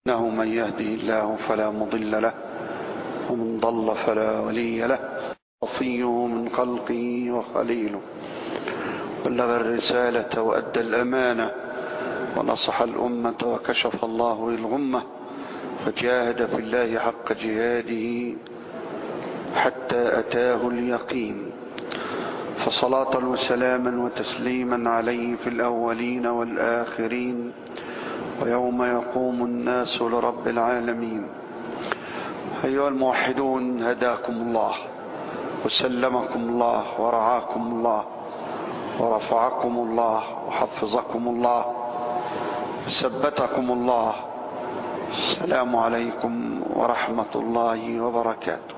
إنه من يهدي الله فلا مضل له ومن ضل فلا ولي له وصيه من خلقه وخليله بلغ الرسالة وأدى الأمانة ونصح الأمة وكشف الله الغمة فجاهد في الله حق جهاده حتى أتاه اليقين فصلاة وسلاما وتسليما عليه في الأولين والآخرين ويوم يقوم الناس لرب العالمين أيها الموحدون هداكم الله وسلمكم الله ورعاكم الله ورفعكم الله وحفظكم الله وثبتكم الله السلام عليكم ورحمة الله وبركاته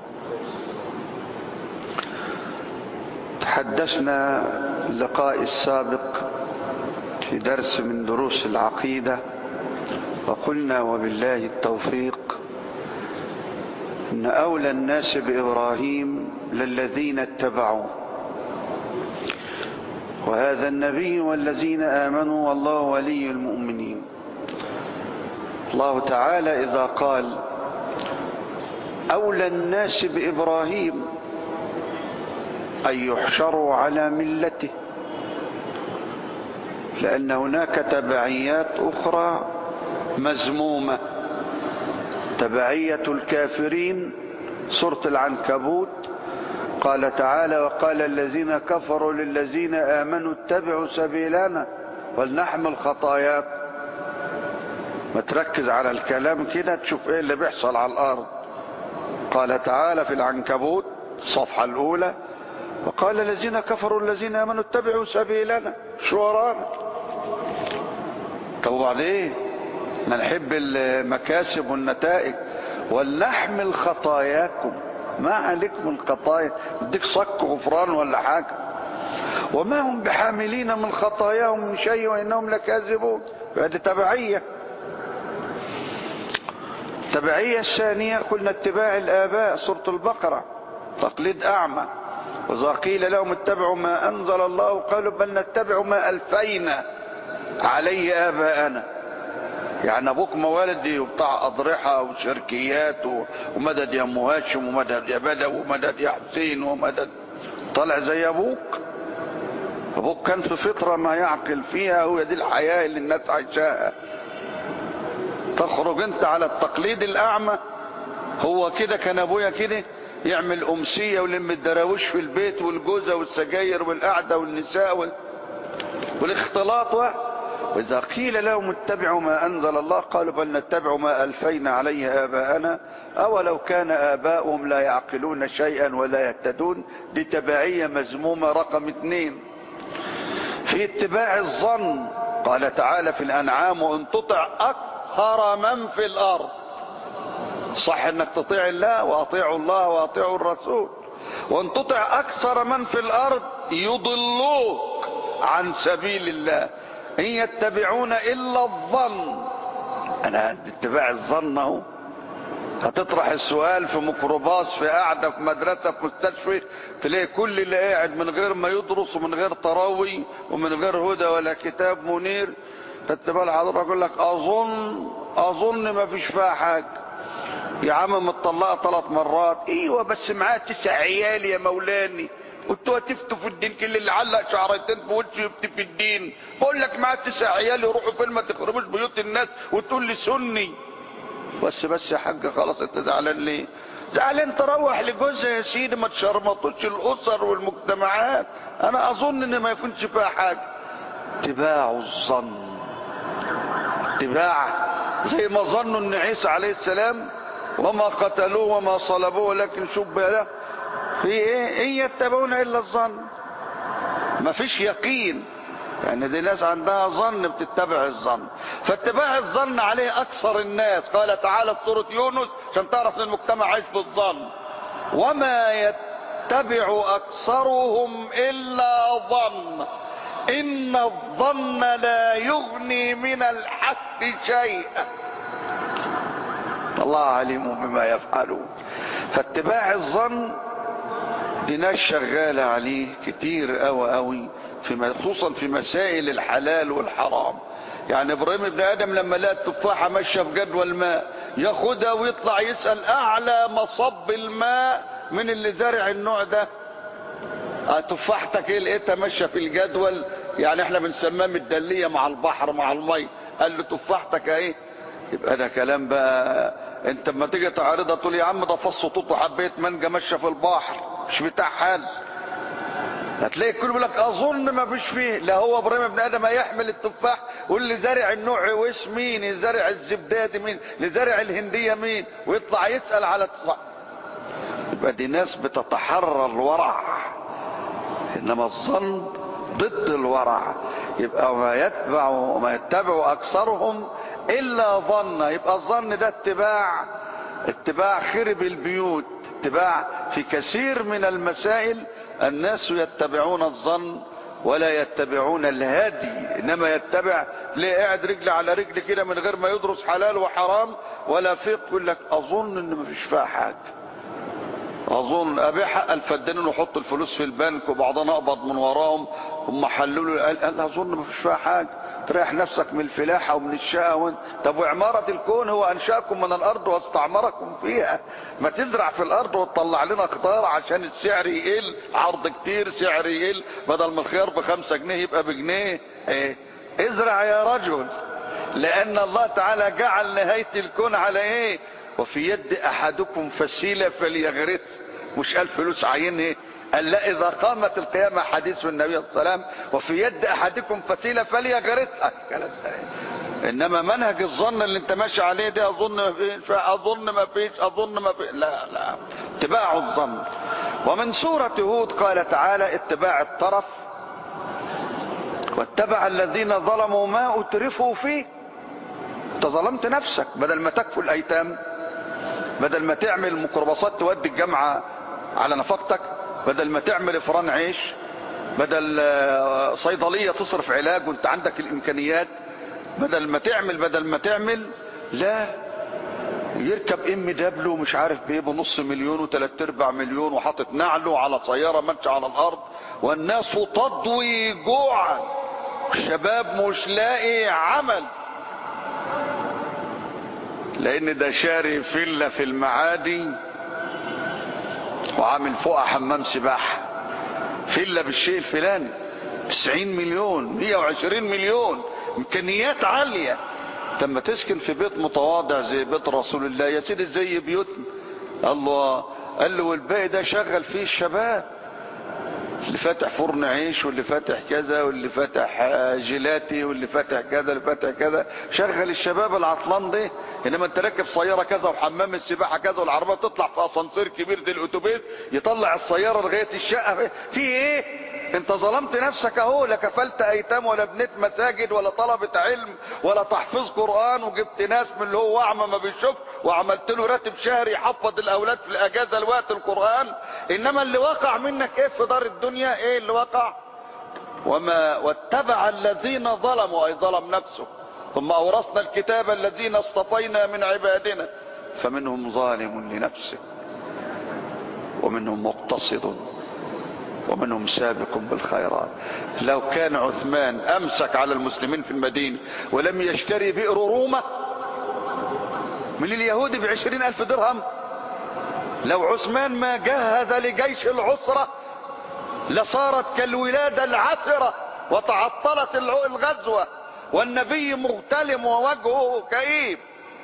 تحدثنا اللقاء السابق في درس من دروس العقيدة وقلنا وبالله التوفيق ان اولى الناس بابراهيم للذين اتبعوه وهذا النبي والذين امنوا والله ولي المؤمنين الله تعالى اذا قال اولى الناس بابراهيم ان يحشروا على ملته لان هناك تبعيات اخرى مذمومه تبعية الكافرين سورة العنكبوت قال تعالى وقال الذين كفروا للذين آمنوا اتبعوا سبيلنا ولنحمل خطايات ما تركز على الكلام كده تشوف ايه اللي بيحصل على الارض قال تعالى في العنكبوت الصفحة الاولى وقال الذين كفروا الذين امنوا اتبعوا سبيلنا شو ورانا طب وبعدين ما نحب المكاسب والنتائج ولنحمل خطاياكم ما عليكم الخطايا بدك صك غفران ولا حاجة وما هم بحاملين من خطاياهم من شيء وإنهم لكاذبون هذه تبعية التبعية الثانية قلنا اتباع الآباء سورة البقرة تقليد أعمى وإذا قيل لهم اتبعوا ما أنزل الله قالوا بل نتبع ما ألفينا عليه آباءنا يعني ابوك موالدي وبتاع اضرحه وشركيات ومدد يا ام هاشم ومدد يا بدو ومدد يا حسين ومدد طلع زي ابوك ابوك كان في فطره ما يعقل فيها هو دي الحياه اللي الناس عايشاها تخرج انت على التقليد الاعمى هو كده كان ابويا كده يعمل امسيه ولم الدراويش في البيت والجوزه والسجاير والقعده والنساء وال... والاختلاط و... وإذا قيل لهم اتبعوا ما أنزل الله قالوا بل نتبع ما ألفينا عليه آباءنا أولو كان آباؤهم لا يعقلون شيئا ولا يهتدون دي تبعية مذمومة رقم اثنين في اتباع الظن قال تعالى في الأنعام وإن تطع أكثر من في الأرض صح انك تطيع الله واطيعوا الله واطيعوا الرسول وان تطع اكثر من في الارض يضلوك عن سبيل الله إن يتبعون إلا الظن أنا اتباع الظن أهو هتطرح السؤال في ميكروباص في قاعدة في مدرسة في مستشفى تلاقي كل اللي قاعد من غير ما يدرس ومن غير تراوي ومن غير هدى ولا كتاب منير تتبع الحضرة يقول لك أظن أظن ما فيش فيها حاجة يا عم مطلقة ثلاث مرات ايوه بس معاه تسع عيال يا مولاني قلتوا هتفتوا في الدين كل اللي علق شعرتين في وشه يفتي في الدين بقول لك معاه تسع عيال يروحوا فين ما تخربوش بيوت الناس وتقول لي سني بس بس يا حاج خلاص انت زعلان ليه زعلان تروح لجوزها يا سيدي ما تشرمطوش الاسر والمجتمعات انا اظن ان ما يكونش فيها حاجه اتباع الظن اتباع زي ما ظنوا ان عيسى عليه السلام وما قتلوه وما صلبوه ولكن شبه له في ايه ان يتبعون الا الظن ما فيش يقين يعني دي ناس عندها ظن بتتبع الظن فاتباع الظن عليه اكثر الناس قال تعالى في سوره يونس عشان تعرف ان المجتمع عايش بالظن وما يتبع اكثرهم الا ظن ان الظن لا يغني من الحق شيئا الله عليم بما يفعلون فاتباع الظن دي ناس شغالة عليه كتير قوي قوي في خصوصا في مسائل الحلال والحرام يعني ابراهيم ابن ادم لما لقى التفاحة ماشية في جدول الماء ياخدها ويطلع يسأل اعلى مصب الماء من اللي زارع النوع ده اه تفاحتك ايه لقيتها ماشية في الجدول يعني احنا بنسميها مدلية مع البحر مع المي قال له تفاحتك ايه يبقى ده كلام بقى انت اما تيجي تعرضها تقول يا عم ده فص طوط وحبيت مانجا ماشيه في البحر مش بتاع حد هتلاقي الكل بيقول لك اظن ما فيش فيه لا هو ابراهيم ابن ادم هيحمل التفاح واللي زارع النوع وش مين اللي زارع الزبداد مين اللي زارع الهنديه مين ويطلع يسال على التص... يبقى دي ناس بتتحرى الورع انما الظن ضد الورع يبقى ما يتبع وما يتبع اكثرهم الا ظن يبقى الظن ده اتباع اتباع خرب البيوت اتباع في كثير من المسائل الناس يتبعون الظن ولا يتبعون الهادي انما يتبع ليه قاعد رجل على رجل كده من غير ما يدرس حلال وحرام ولا فقه يقول لك اظن ان مفيش فيها حاجه اظن ابيع حق الفدانين وحط الفلوس في البنك وبعضنا اقبض من وراهم هم حللوا لي قال, قال اظن ما فيش فيها حاجه تريح نفسك من الفلاحه ومن الشقه وانت طب وعماره الكون هو انشاكم من الارض واستعمركم فيها ما تزرع في الارض وتطلع لنا قطار عشان السعر يقل عرض كتير سعر يقل بدل ما الخيار بخمسة جنيه يبقى بجنيه ايه ازرع يا رجل لان الله تعالى جعل نهايه الكون على ايه وفي يد احدكم فسيلة فليغرس مش قال فلوس عين ايه قال لا اذا قامت القيامة حديث النبي صلى الله عليه وسلم وفي يد احدكم فسيلة فليغرسها الكلام ده انما منهج الظن اللي انت ماشي عليه ده اظن ما فيش اظن ما فيش اظن ما فيش لا لا اتباع الظن ومن سورة هود قال تعالى اتباع الطرف واتبع الذين ظلموا ما اترفوا فيه انت ظلمت نفسك بدل ما تكفوا الايتام بدل ما تعمل ميكروباصات تودي الجامعة على نفقتك بدل ما تعمل افران عيش بدل صيدلية تصرف علاج وانت عندك الامكانيات بدل ما تعمل بدل ما تعمل لا يركب ام دبلو مش عارف بايه بنص مليون وثلاث ارباع مليون وحاطط نعله على سيارة ماشية على الارض والناس تضوي جوعا الشباب مش لاقي عمل لان ده شاري فيلا في المعادي وعامل فوقها حمام سباحة فيلا بالشيء الفلاني 90 مليون 120 مليون امكانيات عالية لما تسكن في بيت متواضع زي بيت رسول الله يا سيدي زي بيوتنا الله قال له والباقي ده شغل فيه الشباب اللي فاتح فرن عيش واللي فاتح كذا واللي فاتح جيلاتي واللي فاتح كذا واللي فاتح كذا شغل الشباب العطلان ده انما انت راكب سياره كذا وحمام السباحه كذا والعربيه تطلع في اسانسير كبير زي الاتوبيس يطلع السياره لغايه الشقه في ايه انت ظلمت نفسك اهو لا كفلت ايتام ولا بنيت مساجد ولا طلبة علم ولا تحفيظ قرآن وجبت ناس من اللي هو اعمى ما بيشوف وعملت له راتب شهري يحفظ الاولاد في الاجازة لوقت القرآن انما اللي وقع منك ايه في دار الدنيا ايه اللي وقع وما واتبع الذين ظلموا اي ظلم نفسه ثم اورثنا الكتاب الذين اصطفينا من عبادنا فمنهم ظالم لنفسه ومنهم مقتصد ومنهم سابق بالخيرات لو كان عثمان امسك على المسلمين في المدينة ولم يشتري بئر رومة من اليهود بعشرين الف درهم لو عثمان ما جهز لجيش العسرة لصارت كالولادة العسرة وتعطلت الغزوة والنبي مغتلم ووجهه كئيب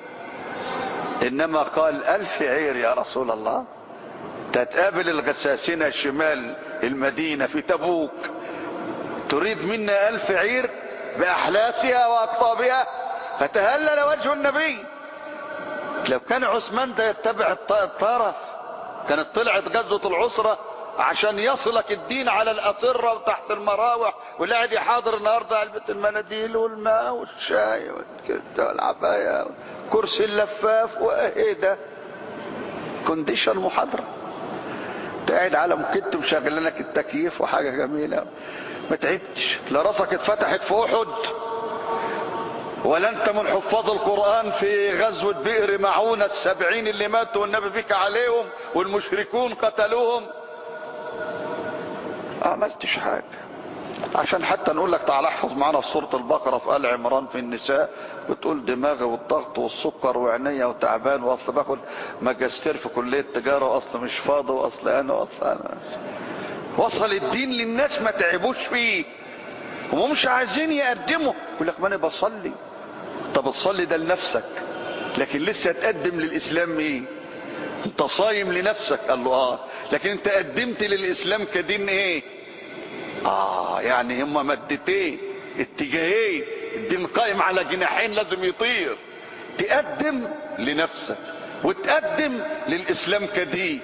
انما قال الف عير يا رسول الله تتقابل الغساسنة شمال المدينة في تبوك تريد منا ألف عير بأحلاسها وأقطابها فتهلل وجه النبي لو كان عثمان ده يتبع الطرف كانت طلعت غزوة العسرة عشان يصلك الدين على الأسرة وتحت المراوح والقاعد يحاضر النهاردة علبة المناديل والماء والشاي والكده والعباية كرسي اللفاف وايه ده كونديشن محاضره قاعد على مكت مشغل لك التكييف وحاجة جميلة ما تعبتش لا راسك اتفتحت في احد ولا انت من حفاظ القرآن في غزوة بئر معونة السبعين اللي ماتوا والنبي بك عليهم والمشركون قتلوهم عملتش حاجة عشان حتى نقول لك تعال احفظ معانا في سورة البقرة في آل عمران في النساء بتقول دماغي والضغط والسكر وعينيا وتعبان واصل باخد ماجستير في كلية تجارة واصل مش فاضي واصل انا واصل انا وصل الدين للناس ما تعبوش فيه هم مش عايزين يقدموا يقول لك ما انا بصلي طب تصلي ده لنفسك لكن لسه تقدم للاسلام ايه انت صايم لنفسك قال له اه لكن انت قدمت للاسلام كدين ايه اه يعني هما مادتين اتجاهين الدين قائم على جناحين لازم يطير تقدم لنفسك وتقدم للاسلام كدين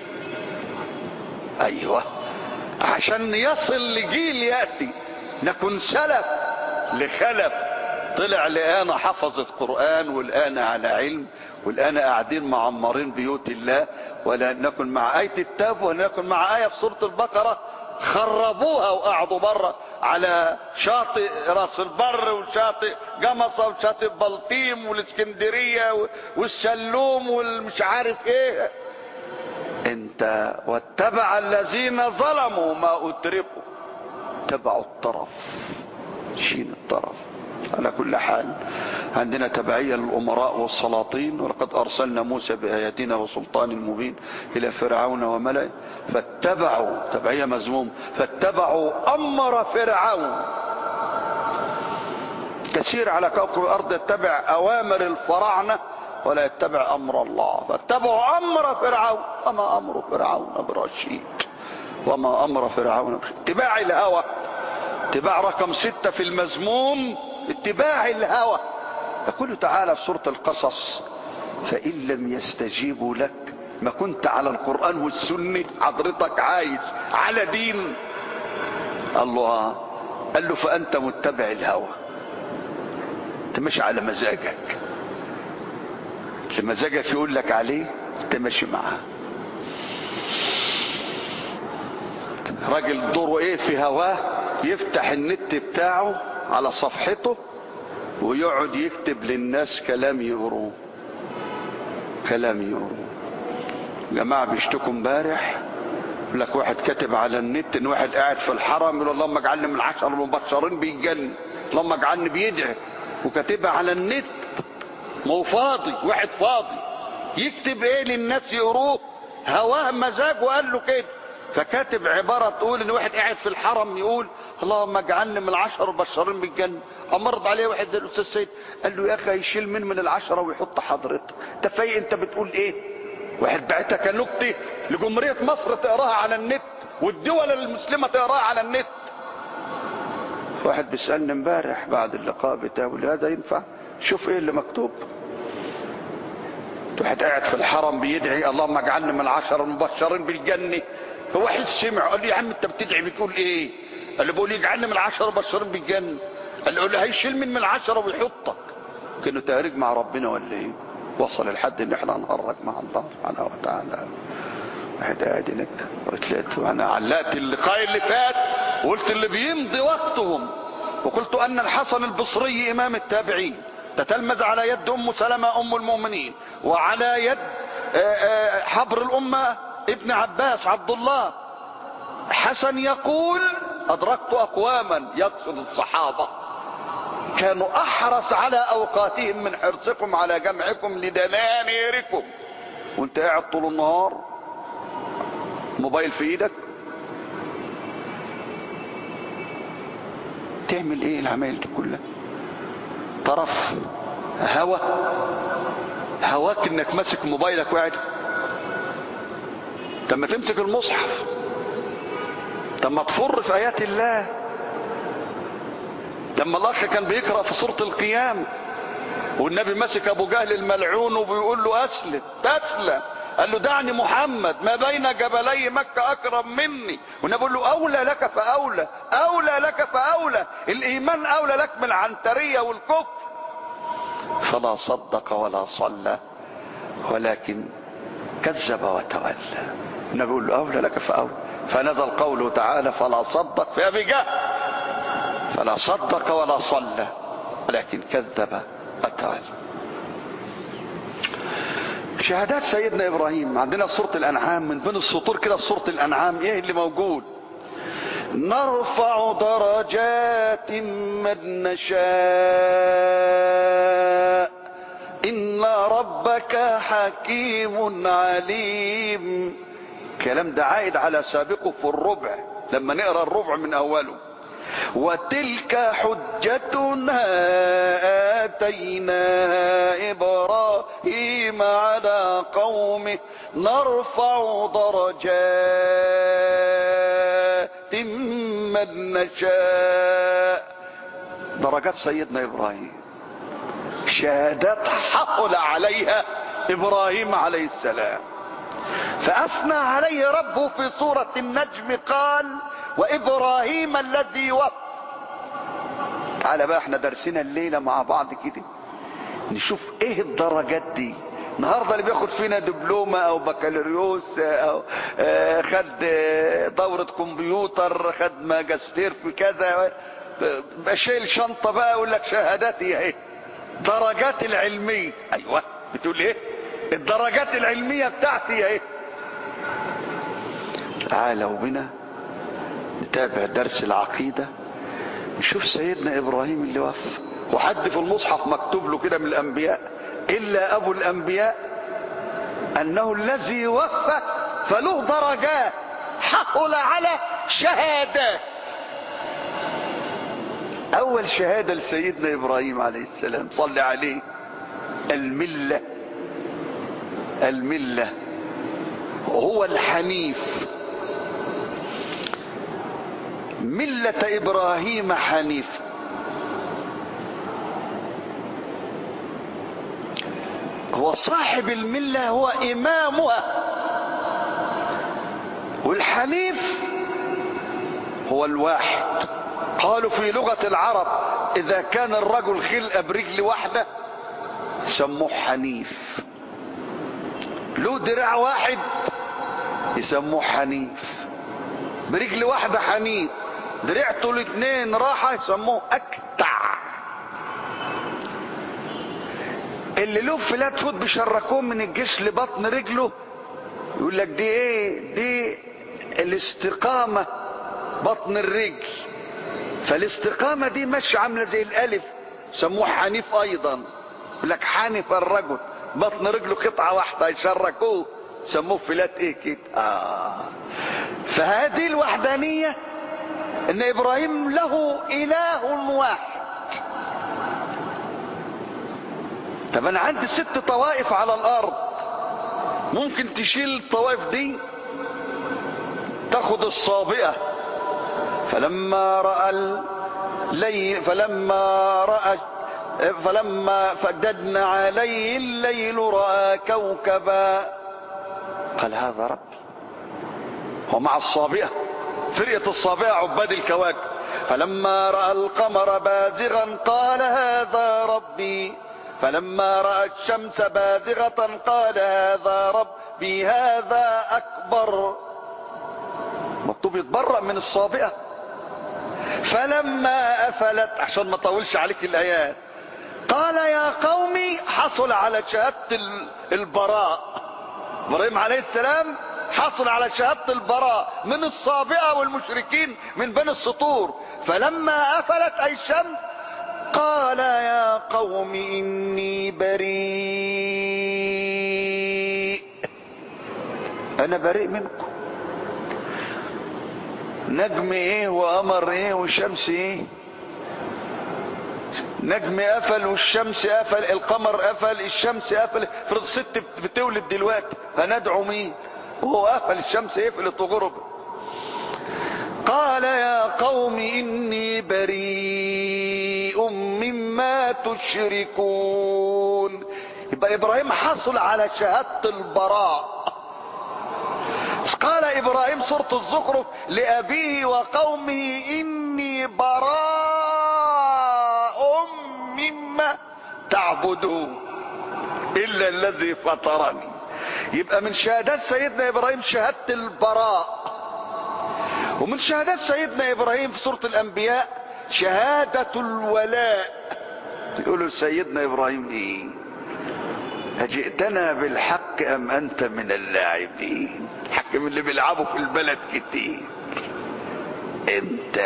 ايوه عشان يصل لجيل ياتي نكون سلف لخلف طلع لآن حفظت قرآن والآن على علم والآن قاعدين معمرين بيوت الله ولا نكن مع آية التاب ولا نكن مع آية في سورة البقرة خربوها وقعدوا بره على شاطئ راس البر وشاطئ جمصة وشاطئ بلطيم والاسكندرية والسلوم والمش عارف ايه انت واتبع الذين ظلموا ما اتركوا تبعوا الطرف شين الطرف على كل حال عندنا تبعية للأمراء والسلاطين ولقد أرسلنا موسى بآياتنا وسلطان مبين إلى فرعون وملئه فاتبعوا تبعية مزموم فاتبعوا أمر فرعون كثير على كوكب الأرض يتبع أوامر الفراعنة ولا يتبع أمر الله فاتبعوا أمر فرعون وما أمر فرعون برشيد وما أمر فرعون برشيد اتباع الهوى اتباع رقم ستة في المزموم اتباع الهوى يقول تعالى في سورة القصص فإن لم يستجيبوا لك ما كنت على القرآن والسنة حضرتك عايش على دين الله قال له فأنت متبع الهوى انت مش على مزاجك اللي مزاجك يقول لك عليه انت ماشي معاه راجل دوره ايه في هواه يفتح النت بتاعه على صفحته ويقعد يكتب للناس كلام يقروه كلام يقروه جماعة بيشتكوا امبارح يقول لك واحد كاتب على النت ان واحد قاعد في الحرم يقول اللهم اجعلني من العشر المبشرين بالجنة اللهم اجعلني بيدعي وكاتبها على النت ما هو فاضي واحد فاضي يكتب ايه للناس يقروه هواه مزاج وقال له كده فكاتب عبارة تقول ان واحد قاعد في الحرم يقول اللهم اجعلني من العشر المبشرين بالجنة امرض عليه واحد زي الاستاذ سيد قال له يا اخي هيشيل من من العشرة ويحط حضرتك انت فايق انت بتقول ايه واحد بعتها كنكتة لجمهورية مصر تقراها على النت والدول المسلمة تقراها على النت واحد بيسألني امبارح بعد اللقاء بتاعه هذا ينفع شوف ايه اللي مكتوب واحد قاعد في الحرم بيدعي اللهم اجعلني من العشر المبشرين بالجنة فواحد سمع قال لي يا عم انت بتدعي بتقول ايه قال له بقول يجعلني من العشر المبشرين بالجنة قال له هيشيل من من العشرة ويحطك كانه تهريج مع ربنا ولا ايه وصل لحد ان احنا نهرج مع الله سبحانه وتعالى واحد قاعد هناك وطلعت وانا علقت اللقاء اللي فات وقلت اللي بيمضي وقتهم وقلت ان الحسن البصري امام التابعين تتلمذ على يد ام سلمة ام المؤمنين وعلى يد حبر الامة ابن عباس عبد الله حسن يقول ادركت اقواما يقصد الصحابة كانوا احرص على اوقاتهم من حرصكم على جمعكم لدنانيركم وانت قاعد طول النهار موبايل في ايدك تعمل ايه العمايل دي كلها طرف هوى هواك انك ماسك موبايلك وقاعد لما تمسك المصحف لما تفر في ايات الله لما الاخ كان بيقرا في سوره القيامه والنبي مسك ابو جهل الملعون وبيقول له اسلم تسلم قال له دعني محمد ما بين جبلي مكة أكرم مني والنبي بيقول له أولى لك فأولى أولى لك فأولى الإيمان أولى لك من العنترية والكفر فلا صدق ولا صلى ولكن كذب وتولى النبي بيقول له أولى لك فأولى فنزل قوله تعالى فلا صدق في أبي جهل فلا صدق ولا صلى ولكن كذب وتولى شهادات سيدنا ابراهيم عندنا في سوره الانعام من بين السطور كده في سوره الانعام ايه اللي موجود نرفع درجات من نشاء إن ربك حكيم عليم الكلام ده عائد على سابقه في الربع لما نقرا الربع من اوله وتلك حجتنا آتيناها إبراهيم على قومه نرفع درجات من نشاء درجات سيدنا إبراهيم شهادات حقل عليها إبراهيم عليه السلام فأثنى عليه ربه في سورة النجم قال وابراهيم الذي وفى تعالى بقى احنا درسنا الليله مع بعض كده نشوف ايه الدرجات دي النهارده اللي بياخد فينا دبلومه او بكالوريوس او آه خد دوره كمبيوتر خد ماجستير في كذا بقى شايل شنطه بقى يقول لك شهاداتي اهي درجات العلميه ايوه بتقول ايه الدرجات العلميه بتاعتي اهي تعالوا بنا نتابع درس العقيدة نشوف سيدنا إبراهيم اللي وفى وحد في المصحف مكتوب له كده من الأنبياء إلا أبو الأنبياء أنه الذي وفى فله درجات حقل على شهادات أول شهادة لسيدنا إبراهيم عليه السلام صلى عليه الملة الملة هو الحنيف ملة إبراهيم حنيف هو صاحب الملة هو إمامها والحنيف هو الواحد قالوا في لغة العرب إذا كان الرجل خلق برجل واحدة سموه حنيف له دراع واحد يسموه حنيف برجل واحدة حنيف درعته الاثنين راحة يسموه اكتع اللي له فلات فوت بيشركوه من الجيش لبطن رجله يقول لك دي ايه دي الاستقامة بطن الرجل فالاستقامة دي مش عاملة زي الالف سموه حنيف ايضا يقول لك حنف الرجل بطن رجله قطعة واحدة يشركوه سموه فلات ايه كده آه. فهذه الوحدانية ان ابراهيم له اله واحد طب انا عندي ست طوائف على الارض ممكن تشيل الطوائف دي تاخد الصابئة فلما رأى الليل فلما رأى فلما فددنا عليه الليل رأى كوكبا قال هذا ربي ومع الصابئة فرقة الصابئة عباد الكواكب فلما رأى القمر بازغا قال هذا ربي فلما رأى الشمس بازغة قال هذا ربي هذا أكبر مطلوب يتبرأ من الصابئة فلما أفلت عشان ما طولش عليك الآيات قال يا قومي حصل على شهادة البراء ابراهيم عليه السلام حصل على شهادة البراء من الصابئة والمشركين من بين السطور فلما أفلت أي الشمس قال يا قوم إني بريء أنا بريء منكم نجم ايه وقمر ايه والشمس ايه نجم قفل والشمس قفل القمر قفل الشمس قفل فرض ست بتولد دلوقتي هندعو مين وهو قفل الشمس يقفل وغرب قال يا قوم اني بريء مما تشركون يبقى ابراهيم حصل على شهاده البراء قال ابراهيم سوره الزخرف لابيه وقومه اني براء مما تعبدون الا الذي فطرني يبقى من شهادات سيدنا ابراهيم شهاده البراء ومن شهادات سيدنا ابراهيم في سوره الانبياء شهاده الولاء يقولوا سيدنا ابراهيم ايه أجئتنا بالحق أم أنت من اللاعبين الحق من اللي بيلعبوا في البلد كتير انت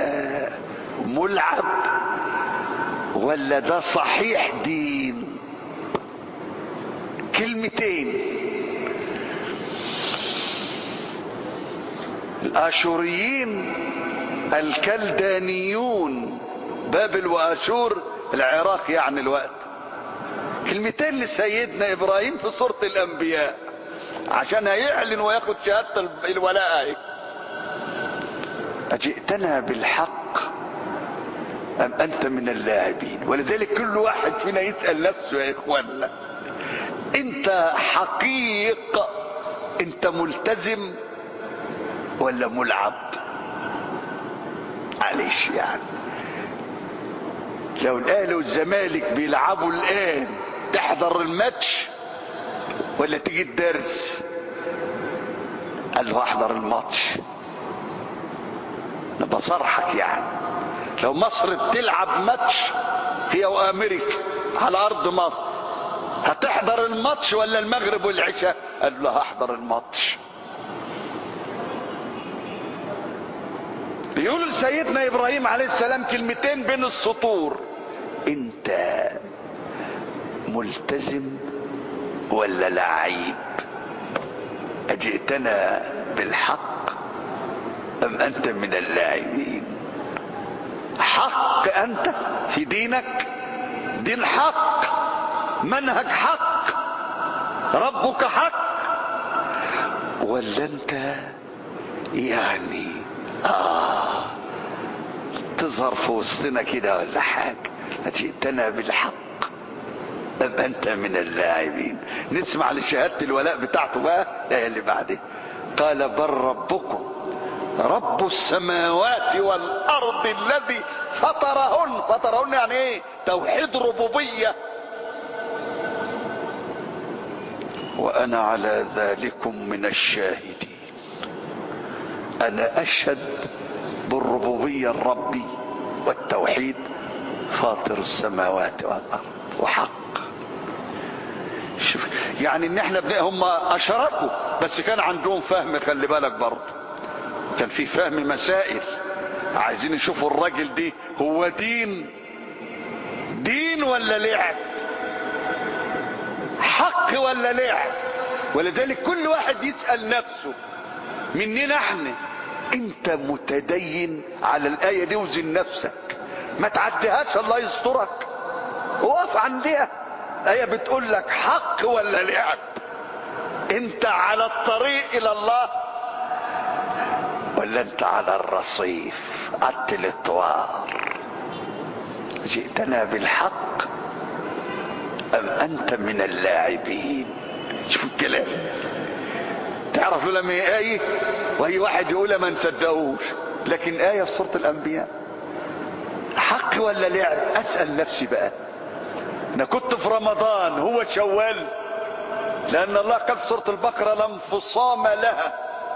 ملعب ولا ده صحيح دين كلمتين الاشوريين الكلدانيون بابل واشور العراق يعني الوقت كلمتين لسيدنا ابراهيم في سورة الانبياء عشان هيعلن وياخد شهادة الولاء هيك اجئتنا بالحق ام انت من اللاعبين ولذلك كل واحد فينا يسأل نفسه يا اخوانا انت حقيق انت ملتزم ولا ملعب معلش يعني لو الاهلي والزمالك بيلعبوا الان تحضر الماتش ولا تيجي الدرس قال له احضر الماتش انا بصرحك يعني لو مصر بتلعب ماتش هي وامريكا على ارض مصر هتحضر الماتش ولا المغرب والعشاء قال له هحضر الماتش بيقولوا لسيدنا ابراهيم عليه السلام كلمتين بين السطور انت ملتزم ولا لعيب اجئتنا بالحق ام انت من اللاعبين حق انت في دينك دين حق منهج حق ربك حق ولا انت يعني آه تظهر في وسطنا كده ولا حاجة جئتنا بالحق أم أنت من اللاعبين نسمع لشهادة الولاء بتاعته بقى الآية اللي بعدها قال بل ربكم رب السماوات والأرض الذي فطرهن فطرهن يعني ايه توحيد ربوبية وأنا على ذلكم من الشاهدين انا اشهد بالربوبية الربي والتوحيد فاطر السماوات والارض وحق شوف يعني ان احنا بن... هم اشركوا بس كان عندهم فهم خلي بالك برضه كان في فهم مسائل عايزين يشوفوا الراجل دي هو دين دين ولا لعب حق ولا لعب ولذلك كل واحد يسأل نفسه مننا احنا انت متدين على الايه دي وزن نفسك ما تعديهاش الله يسترك وقف عندها ايه بتقول لك حق ولا لعب انت على الطريق الى الله ولا انت على الرصيف على الاتوار جئتنا بالحق ام انت من اللاعبين شوف الكلام تعرف لما هي آية وهي واحد يقولها ما نصدقوش لكن آية في سورة الأنبياء حق ولا لعب أسأل نفسي بقى أنا كنت في رمضان هو شوال لأن الله قال في سورة البقرة لا انفصام لها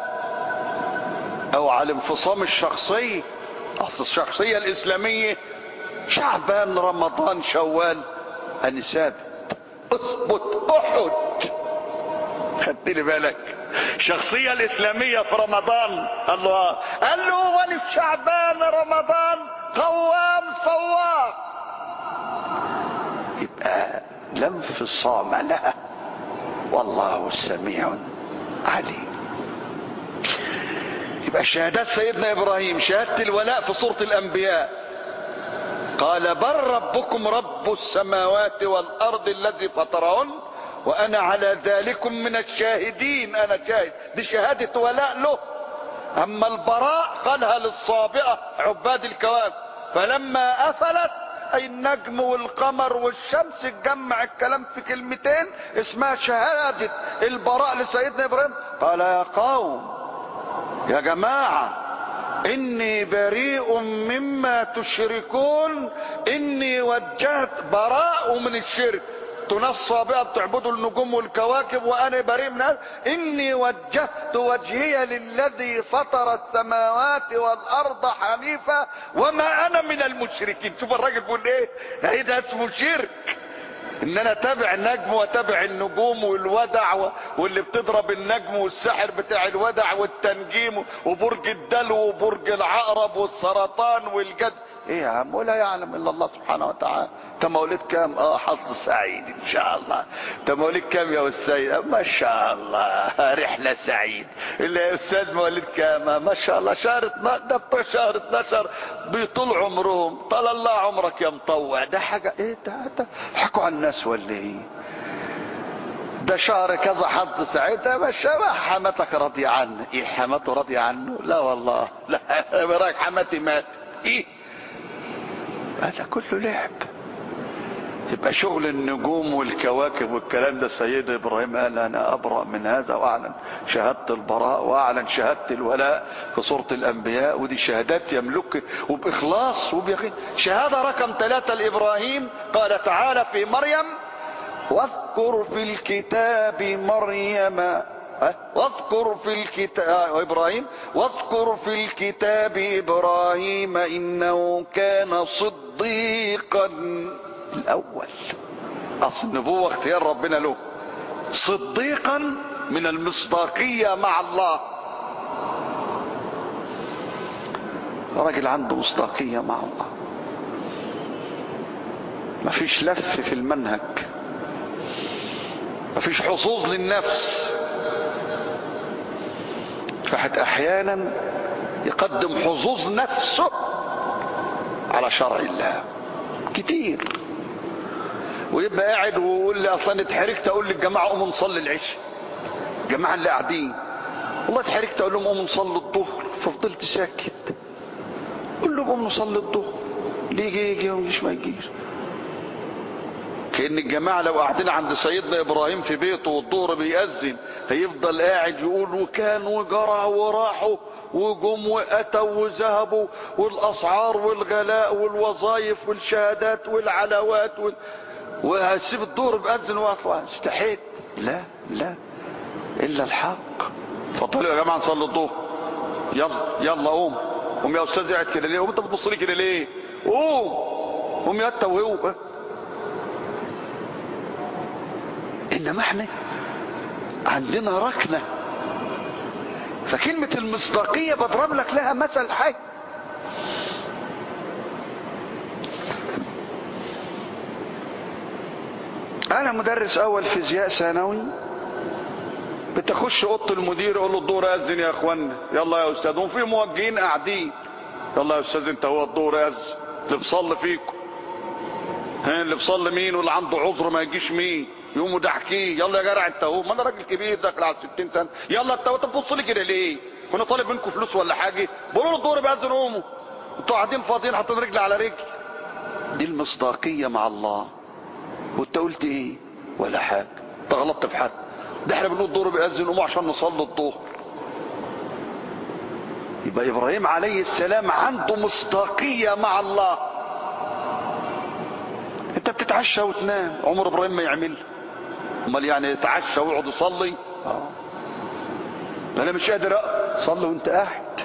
أو على انفصام الشخصية أصل الشخصية الإسلامية شعبان رمضان شوال أنا ثابت اثبت أحد خدت لي بالك الشخصية الإسلامية في رمضان الله قال له وانا في شعبان رمضان قوام صواب يبقى لا انفصام لها والله سميع عليم يبقى شهادات سيدنا إبراهيم شهادة الولاء في سورة الأنبياء قال بل ربكم رب السماوات والأرض الذي فطرهن وانا على ذلكم من الشاهدين انا شاهد دي شهادة ولاء له اما البراء قالها للصابئة عباد الكواكب فلما افلت اي النجم والقمر والشمس اتجمع الكلام في كلمتين اسمها شهادة البراء لسيدنا ابراهيم قال يا قوم يا جماعة اني بريء مما تشركون اني وجهت براء من الشرك ناس صابئة بتعبدوا النجوم والكواكب وانا بريء من هذا اني وجهت وجهي للذي فطر السماوات والارض حنيفا وما انا من المشركين شوف الراجل بيقول ايه ايه ده اسمه شرك ان انا اتابع النجم واتابع النجوم والودع واللي بتضرب النجم والسحر بتاع الودع والتنجيم وبرج الدلو وبرج العقرب والسرطان والجد ايه يا عم ولا يعلم الا الله سبحانه وتعالى انت مواليد كام اه حظ سعيد ان شاء الله انت مواليد كام يا استاذ ما شاء الله رحله سعيد اللي يا استاذ مواليد كام ما شاء الله شهر 12 ده بتوع شهر 12 بيطول عمرهم طال الله عمرك يا مطوع ده حاجه ايه ده ده حكوا على الناس ولا ايه ده شهر كذا حظ سعيد ده مش حماتك راضية عنه ايه حماته راضية عنه لا والله لا رايك حماتي مات ايه هذا كله لعب يبقى شغل النجوم والكواكب والكلام ده سيد ابراهيم قال انا ابرأ من هذا واعلن شهادة البراء واعلن شهادة الولاء في سورة الانبياء ودي شهادات يملك وباخلاص وبيقين شهادة رقم ثلاثة لابراهيم قال تعالى في مريم واذكر في الكتاب مريم واذكر في الكتاب ابراهيم واذكر في الكتاب ابراهيم انه كان صديقا الاول اصل النبوة اختيار ربنا له صديقا من المصداقية مع الله راجل عنده مصداقية مع الله مفيش لف في المنهج مفيش حظوظ للنفس فحد احيانا يقدم حظوظ نفسه على شرع الله كتير ويبقى قاعد ويقول لي اصلا اتحركت اقول للجماعه قوموا نصلي العشاء الجماعه اللي قاعدين والله اتحركت اقول لهم قوموا نصلي الظهر ففضلت ساكت قول لهم قوموا نصلي الظهر اللي يجي يجي ومش ما يجيش كأن الجماعة لو قاعدين عند سيدنا إبراهيم في بيته والظهر بيأذن هيفضل قاعد يقول وكان وجرى وراحوا وجم وأتوا وذهبوا والأسعار والغلاء والوظائف والشهادات والعلاوات وال... وهسيب الظهر بأذن واطلع استحيت لا لا إلا الحق فطلعوا يا جماعة نصلي الظهر يلا يلا قوم قوم يا أستاذ قاعد كده ليه قوم أنت بتبص لي كده ليه قوم قوم يا أنت وهو انما احنا عندنا ركنه فكلمة المصداقية بضرب لك لها مثل حي انا مدرس اول فيزياء ثانوي بتخش اوضه المدير اقول له الدور اذن يا اخوانا يلا يا استاذ وفي موجهين قاعدين يلا يا استاذ انت هو الدور اذن اللي بصلي فيكم ها اللي بصلي مين واللي عنده عذر ما يجيش مين يقوموا ضحكين يلا يا جدع انت هو ما انا راجل كبير داخل على 60 سنه يلا انت انت بتبص لي كده ليه كنا طالب منكم فلوس ولا حاجه بقولوا له الدور بيأذن قوموا انتوا قاعدين فاضيين حاطين رجل على رجل دي المصداقيه مع الله وانت قلت ايه ولا حاجه انت غلطت في حد ده احنا بنقول الدور بيأذن قوموا عشان نصلي الظهر يبقى ابراهيم عليه السلام عنده مصداقيه مع الله انت بتتعشى وتنام عمر ابراهيم ما يعمل امال يعني يتعشى ويقعد يصلي اه انا مش قادر صلي وانت قاعد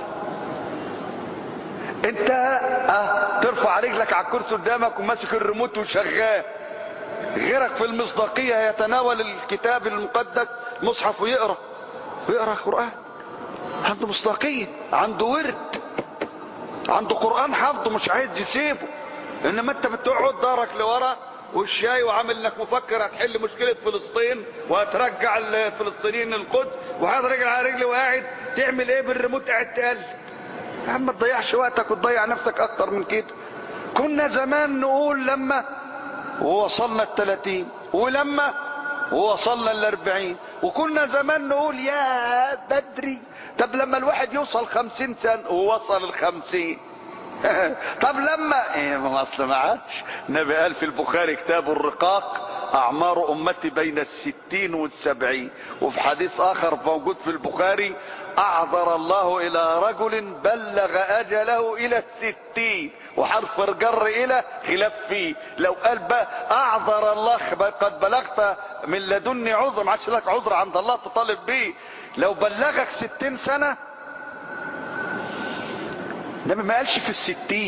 انت اه ترفع رجلك على الكرسي قدامك وماسك الريموت وشغال غيرك في المصداقيه يتناول الكتاب المقدس مصحف ويقرا ويقرا قران عنده مصداقيه عنده ورد عنده قران حافظه مش عايز يسيبه انما انت بتقعد دارك لورا والشاي وعامل انك مفكر هتحل مشكلة فلسطين وهترجع الفلسطينيين القدس وهذا رجل على رجلي وقاعد تعمل ايه بالريموت قاعد تقل يا عم ما تضيعش وقتك وتضيع نفسك اكتر من كده كنا زمان نقول لما ووصلنا الثلاثين ولما ووصلنا الاربعين وكنا زمان نقول يا بدري طب لما الواحد يوصل خمسين سنة ووصل الخمسين طب لما ايه ما اصل ما عادش النبي قال في البخاري كتاب الرقاق اعمار امتي بين الستين والسبعين وفي حديث اخر موجود في البخاري اعذر الله الى رجل بلغ اجله الى الستين وحرف الجر الى خلاف فيه لو قال بقى اعذر الله قد بلغت من لدني عذر ما عادش لك عذر عند الله تطالب بيه لو بلغك ستين سنه النبي ما قالش في الستين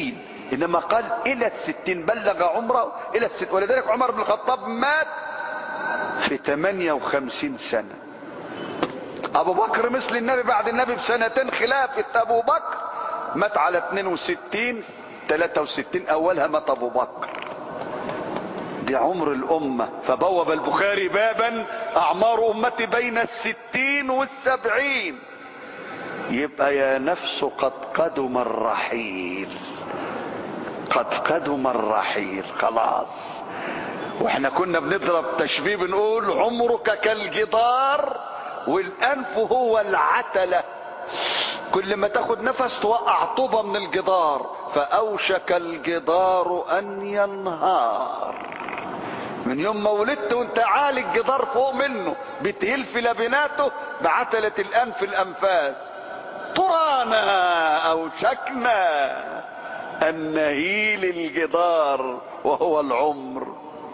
انما قال الى الستين بلغ عمره الى الستين ولذلك عمر بن الخطاب مات في 58 سنة ابو بكر مثل النبي بعد النبي بسنتين خلافة ابو بكر مات على 62 63 اولها مات ابو بكر دي عمر الامة فبوب البخاري بابا اعمار امتي بين الستين والسبعين يبقى يا نفس قد قدم الرحيل قد قدم الرحيل خلاص واحنا كنا بنضرب تشبيه بنقول عمرك كالجدار والانف هو العتلة كل ما تاخد نفس توقع طوبة من الجدار فاوشك الجدار ان ينهار من يوم ما ولدت وانت عالي الجدار فوق منه بتهيل في لبناته بعتلة الانف الانفاس ترانا اوشكنا ان نهيل الجدار وهو العمر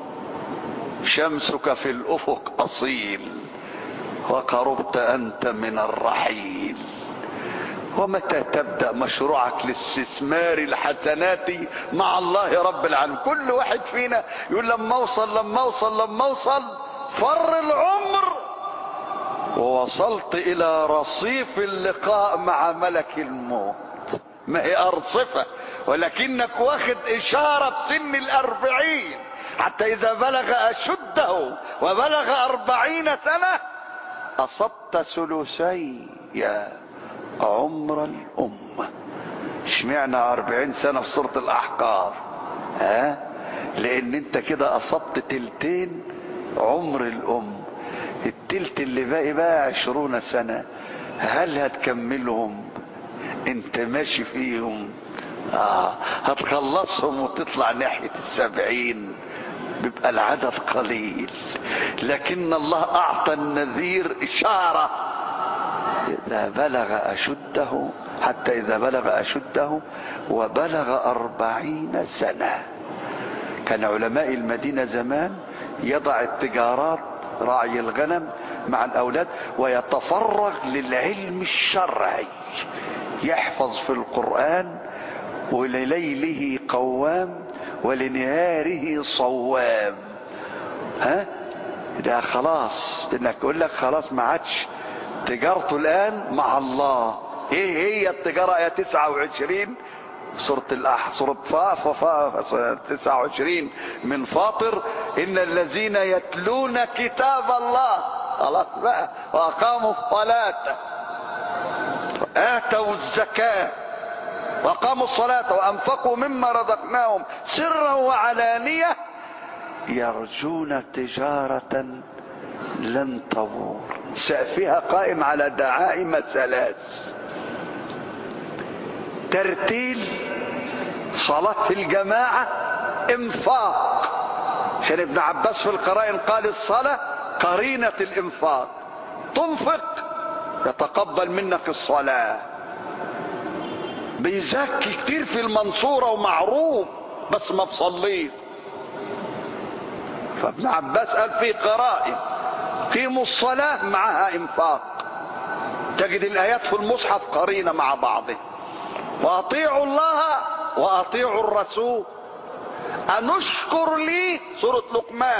شمسك في الافق اصيل وقربت انت من الرحيل ومتى تبدا مشروعك لاستثمار الحسنات مع الله رب العالمين كل واحد فينا يقول لما اوصل لما اوصل لما اوصل فر العمر ووصلت الى رصيف اللقاء مع ملك الموت ما هي ارصفه ولكنك واخد اشاره في سن الاربعين حتى اذا بلغ اشده وبلغ اربعين سنه اصبت ثلثي عمر الامه اشمعنى اربعين سنه في سوره الاحقاف ها لان انت كده اصبت تلتين عمر الام التلت اللي باقي بقى عشرون سنة هل هتكملهم انت ماشي فيهم آه هتخلصهم وتطلع ناحية السبعين بيبقى العدد قليل لكن الله اعطى النذير اشارة اذا بلغ اشده حتى اذا بلغ اشده وبلغ اربعين سنة كان علماء المدينة زمان يضع التجارات راعي الغنم مع الاولاد ويتفرغ للعلم الشرعي يحفظ في القرآن ولليله قوام ولنهاره صوام ها ده خلاص انك يقول لك خلاص ما عادش تجارته الان مع الله ايه هي التجارة ايه 29 سورة الأح سورة فا فا فا 29 من فاطر إن الذين يتلون كتاب الله خلاص بقى وأقاموا الصلاة وآتوا الزكاة وأقاموا الصلاة وأنفقوا مما رزقناهم سرا وعلانية يرجون تجارة لن تبور سقفها قائم على دعائم ثلاث ترتيل صلاة في الجماعة انفاق عشان ابن عباس في القرائن قال الصلاة قرينة الانفاق تنفق يتقبل منك الصلاة بيزكي كتير في المنصورة ومعروف بس ما بصليش فابن عباس قال في قرائن قيموا الصلاة معها انفاق تجد الايات في المصحف قرينة مع بعضها واطيعوا الله واطيعوا الرسول انشكر لي سورة لقمان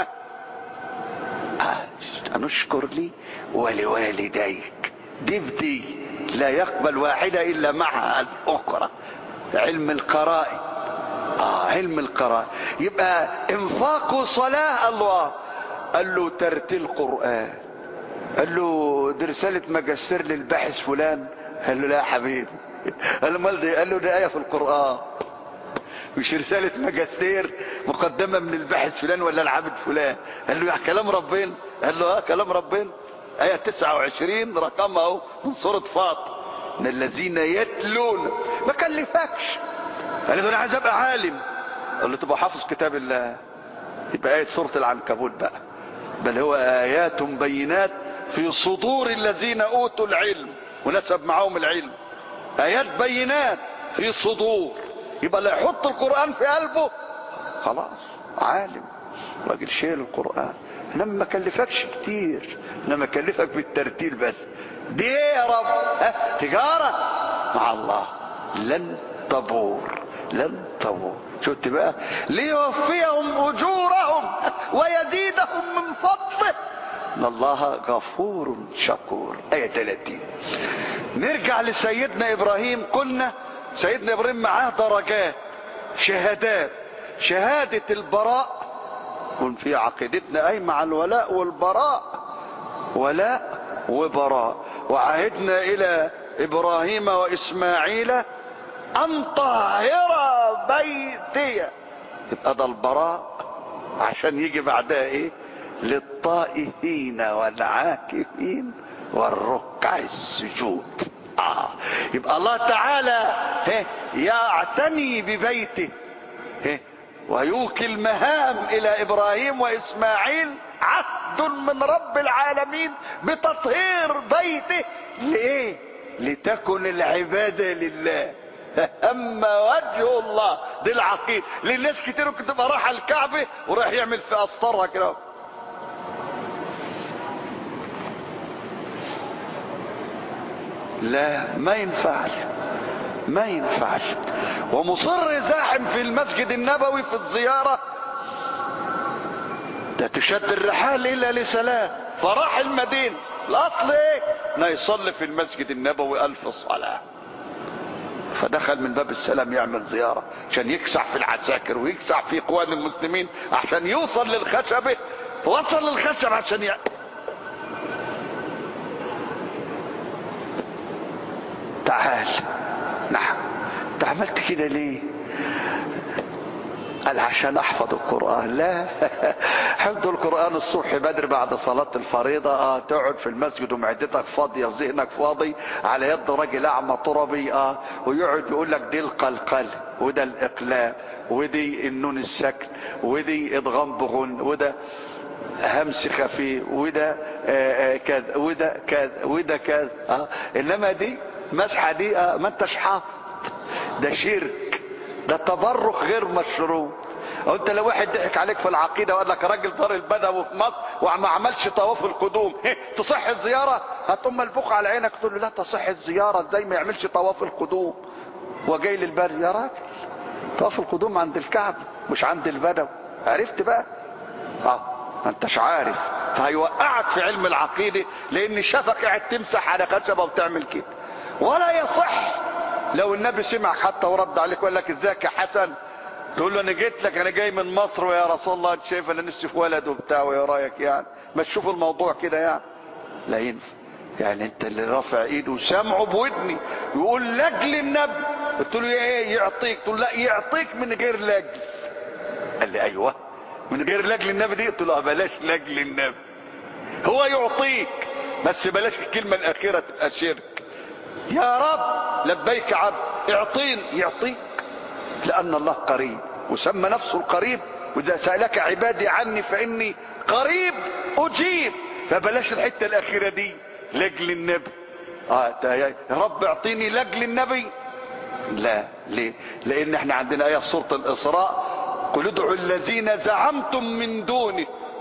انشكر لي ولوالديك دي بدي لا يقبل واحدة الا معها الاخرى علم القرائن اه علم القرائن يبقى انفاق صلاة الله قال له ترتيل قرآن قال له دي رسالة ماجستير للباحث فلان قال له لا يا حبيبي قال له مال دي قال له ده آية في القرآن مش رسالة ماجستير مقدمة من الباحث فلان ولا العابد فلان قال له يا كلام ربنا قال له اه كلام ربنا آية 29 رقمها اهو من سورة فاطر ان الذين يتلون ما كلفكش قال له انا عايز ابقى عالم قال له تبقى حافظ كتاب الله يبقى آية سورة العنكبوت بقى بل هو آيات بينات في صدور الذين أوتوا العلم ونسب معهم العلم آيات بينات في صدور يبقى اللي يحط القرآن في قلبه خلاص عالم راجل شايل القرآن انما ما كلفكش كتير انما كلفك بالترتيل بس دي ايه يا رب ها تجارة مع الله لن تبور لن تبور شفت بقى ليوفيهم اجورهم ويزيدهم من فضله ان الله غفور شكور ايه 30 نرجع لسيدنا ابراهيم قلنا سيدنا ابراهيم معاه درجات شهادات شهادة البراء كن في عقيدتنا اي مع الولاء والبراء ولاء وبراء وعهدنا الى ابراهيم واسماعيل ان طهر بيتي يبقى ده البراء عشان يجي بعدها ايه للطائفين والعاكفين والركع السجود آه. يبقى الله تعالى هي يعتني ببيته هي ويوكي المهام الى ابراهيم واسماعيل عهد من رب العالمين بتطهير بيته لايه لتكن العباده لله اما وجه الله دي العقيده للناس كتير ممكن تبقى رايحه الكعبه ورايح يعمل في اسطرها كده لا ما ينفعش ما ينفعش ومصر زاحم في المسجد النبوي في الزيارة ده تشد الرحال الا لسلام فراح المدينة الاصل ايه انه يصلي في المسجد النبوي الف صلاة فدخل من باب السلام يعمل زيارة عشان يكسح في العساكر ويكسح في اخوان المسلمين عشان يوصل للخشبة وصل للخشب عشان ي... تعال نعم انت عملت كده ليه قال عشان احفظ القرآن لا حفظ القرآن الصبح بدر بعد صلاة الفريضة اه تقعد في المسجد ومعدتك فاضية وذهنك فاضي على يد راجل اعمى تربي اه ويقعد يقول لك دي القلقل وده الاقلام ودي النون السكن ودي ادغام بغن وده همس خفي وده آه آه كذا وده كذا وده كذا اه انما دي مسحه دي آه ما انتش حافظ ده شرك ده تبرك غير مشروع او انت لو واحد ضحك عليك في العقيده وقال لك راجل زار البدوي في مصر وما عملش طواف القدوم تصح الزياره هتقوم البوق على عينك تقول له لا تصح الزياره ازاي ما يعملش طواف القدوم وجاي للبر يا راجل طواف القدوم عند الكعبه مش عند البدوي عرفت بقى اه ما انتش عارف فهيوقعك في علم العقيده لان شافك قاعد تمسح على خشبه وتعمل كده ولا يصح لو النبي سمعك حتى ورد عليك وقال لك ازيك يا حسن تقول له انا جيت لك انا جاي من مصر ويا رسول الله انت شايف انا نفسي في ولد وبتاع ويا رايك يعني ما تشوف الموضوع كده يعني لا ينفع يعني انت اللي رافع ايده وسامعه بودني يقول لاجل النبي قلت له ايه يعطيك تقول لا يعطيك من غير لاجل قال لي ايوه من غير لاجل النبي دي قلت له بلاش لاجل النبي هو يعطيك بس بلاش الكلمه الاخيره تبقى شرك يا رب لبيك عبد اعطيني يعطيك لان الله قريب وسمى نفسه القريب واذا سالك عبادي عني فاني قريب اجيب فبلاش الحته الاخيره دي لاجل النبي اه يا رب اعطيني لاجل النبي لا ليه لان احنا عندنا ايه في سوره الاسراء قل ادعوا الذين زعمتم من دونه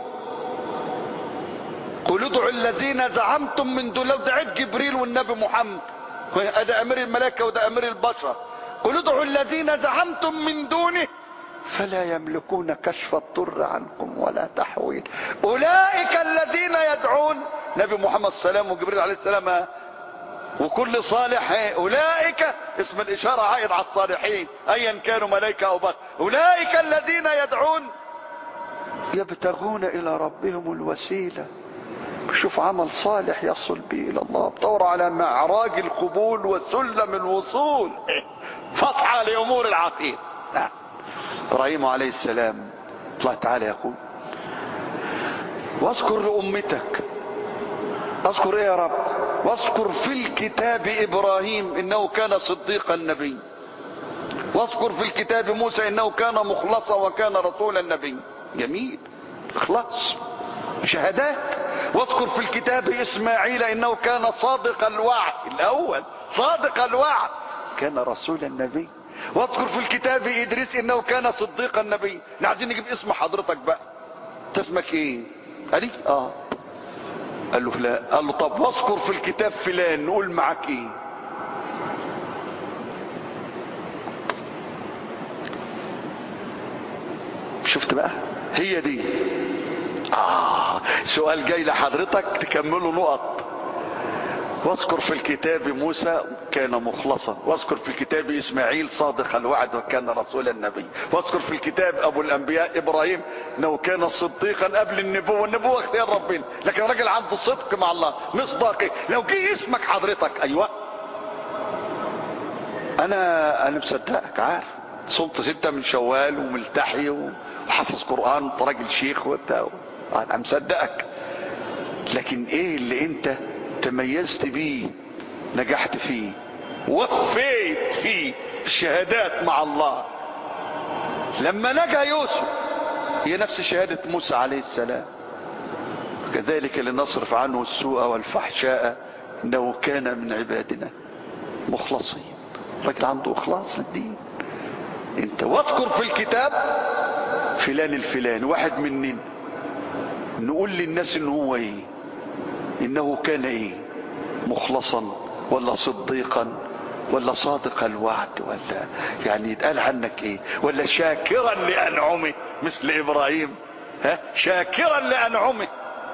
قل ادعوا الذين زعمتم من دون لو دعيت جبريل والنبي محمد ده امير الملائكه وده امير البشر قل ادعوا الذين زعمتم من دونه فلا يملكون كشف الضر عنكم ولا تحويل اولئك الذين يدعون نبي محمد السلام وجبريل عليه السلام وكل صالح اولئك اسم الاشاره عائد على الصالحين ايا كانوا ملائكه او بشر اولئك الذين يدعون يبتغون الى ربهم الوسيله بشوف عمل صالح يصل به الى الله بدور على معراج القبول وسلم الوصول فتحة لامور العقيدة نعم ابراهيم عليه السلام الله تعالى يقول واذكر لامتك اذكر ايه يا رب واذكر في الكتاب ابراهيم انه كان صديق النبي واذكر في الكتاب موسى انه كان مخلصا وكان رسول النبي جميل اخلاص شهادات واذكر في الكتاب اسماعيل انه كان صادق الوعد الاول صادق الوعد كان رسول النبي واذكر في الكتاب ادريس انه كان صديق النبي احنا عايزين نجيب اسم حضرتك بقى انت اسمك ايه قال لي اه قال له فلان قال له طب واذكر في الكتاب فلان نقول معاك ايه شفت بقى هي دي آه سؤال جاي لحضرتك تكمله نقط واذكر في الكتاب موسى كان مخلصا واذكر في الكتاب اسماعيل صادق الوعد وكان رسول النبي واذكر في الكتاب ابو الانبياء ابراهيم انه كان صديقا قبل النبوه النبوه اختيار ربنا لكن راجل عنده صدق مع الله مصداقي لو جه اسمك حضرتك ايوه انا انا مصدقك عارف صمت ستة من شوال وملتحي وحافظ قرآن وانت راجل شيخ وبتاع انا مصدقك لكن ايه اللي انت تميزت بيه نجحت فيه وفيت فيه الشهادات مع الله لما نجا يوسف هي نفس شهادة موسى عليه السلام كذلك لنصرف عنه السوء والفحشاء انه كان من عبادنا مخلصين راجل عنده اخلاص للدين انت واذكر في الكتاب فلان الفلان واحد مننا نقول للناس ان هو ايه انه كان ايه مخلصا ولا صديقا ولا صادق الوعد ولا يعني يتقال عنك ايه ولا شاكرا لانعمه مثل ابراهيم ها شاكرا لانعمه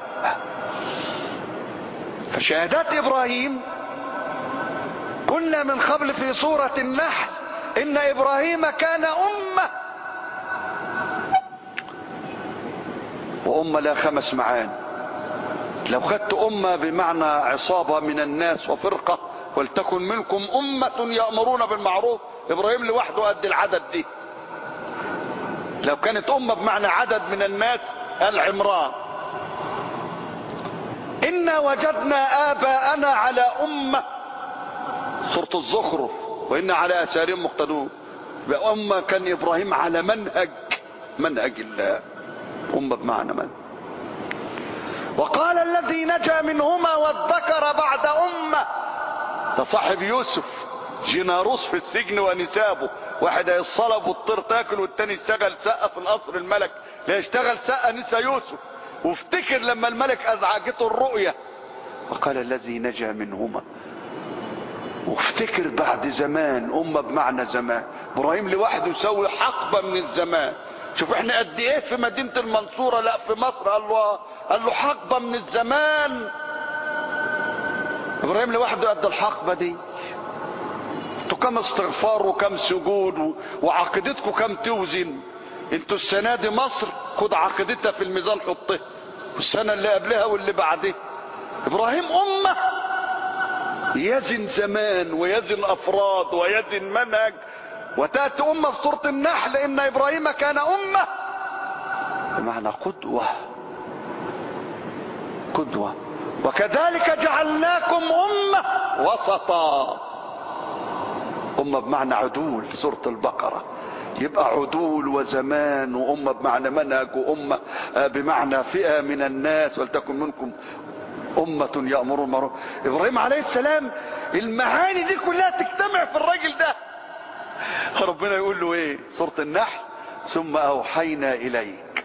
فشهادات ابراهيم قلنا من قبل في سورة النحل ان ابراهيم كان امة وامة لا خمس معاني لو خدت أمة بمعنى عصابة من الناس وفرقة ولتكن منكم أمة يأمرون بالمعروف إبراهيم لوحده قد العدد دي لو كانت أمة بمعنى عدد من الناس العمران إنا وجدنا آباءنا على أمة سورة الزخرف وإن على أثارهم مقتدون بأمة كان إبراهيم على منهج منهج الله أمة بمعنى منهج وقال الذي نجا منهما وادكر بعد أمة ده صاحب يوسف جناروس في السجن ونسابه واحد هيصلب والطير تاكل والتاني اشتغل سقة في القصر الملك لا يشتغل سقة نسى يوسف وافتكر لما الملك ازعجته الرؤية وقال الذي نجا منهما وافتكر بعد زمان أمة بمعنى زمان إبراهيم لوحده يسوي حقبة من الزمان شوف احنا قد ايه في مدينة المنصورة لا في مصر قال له قال له حقبة من الزمان ابراهيم لوحده قد الحقبة دي انتوا كم استغفار وكم سجود وعقيدتكم كم توزن انتوا السنة دي مصر خد عقيدتها في الميزان حطها والسنة اللي قبلها واللي بعدها ابراهيم امة يزن زمان ويزن افراد ويزن منهج وتأتي أمة في سورة النحل إن إبراهيم كان أمة بمعنى قدوة قدوة وكذلك جعلناكم أمة وسطا أمة بمعنى عدول سورة البقرة يبقى عدول وزمان وأمة بمعنى منهج وأمة بمعنى فئة من الناس ولتكن منكم أمة يأمرون بالمعروف إبراهيم عليه السلام المعاني دي كلها تجتمع في الراجل ده ربنا يقول له ايه سورة النحل ثم اوحينا اليك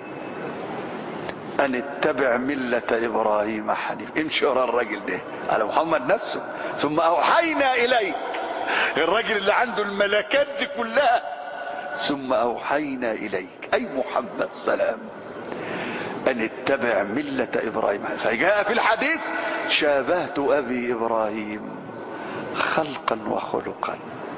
ان اتبع ملة ابراهيم حنيف امشي ورا الراجل ده على محمد نفسه ثم اوحينا اليك الراجل اللي عنده الملكات دي كلها ثم اوحينا اليك اي محمد سلام ان اتبع ملة ابراهيم فجاء في الحديث شابهت ابي ابراهيم خلقا وخلقا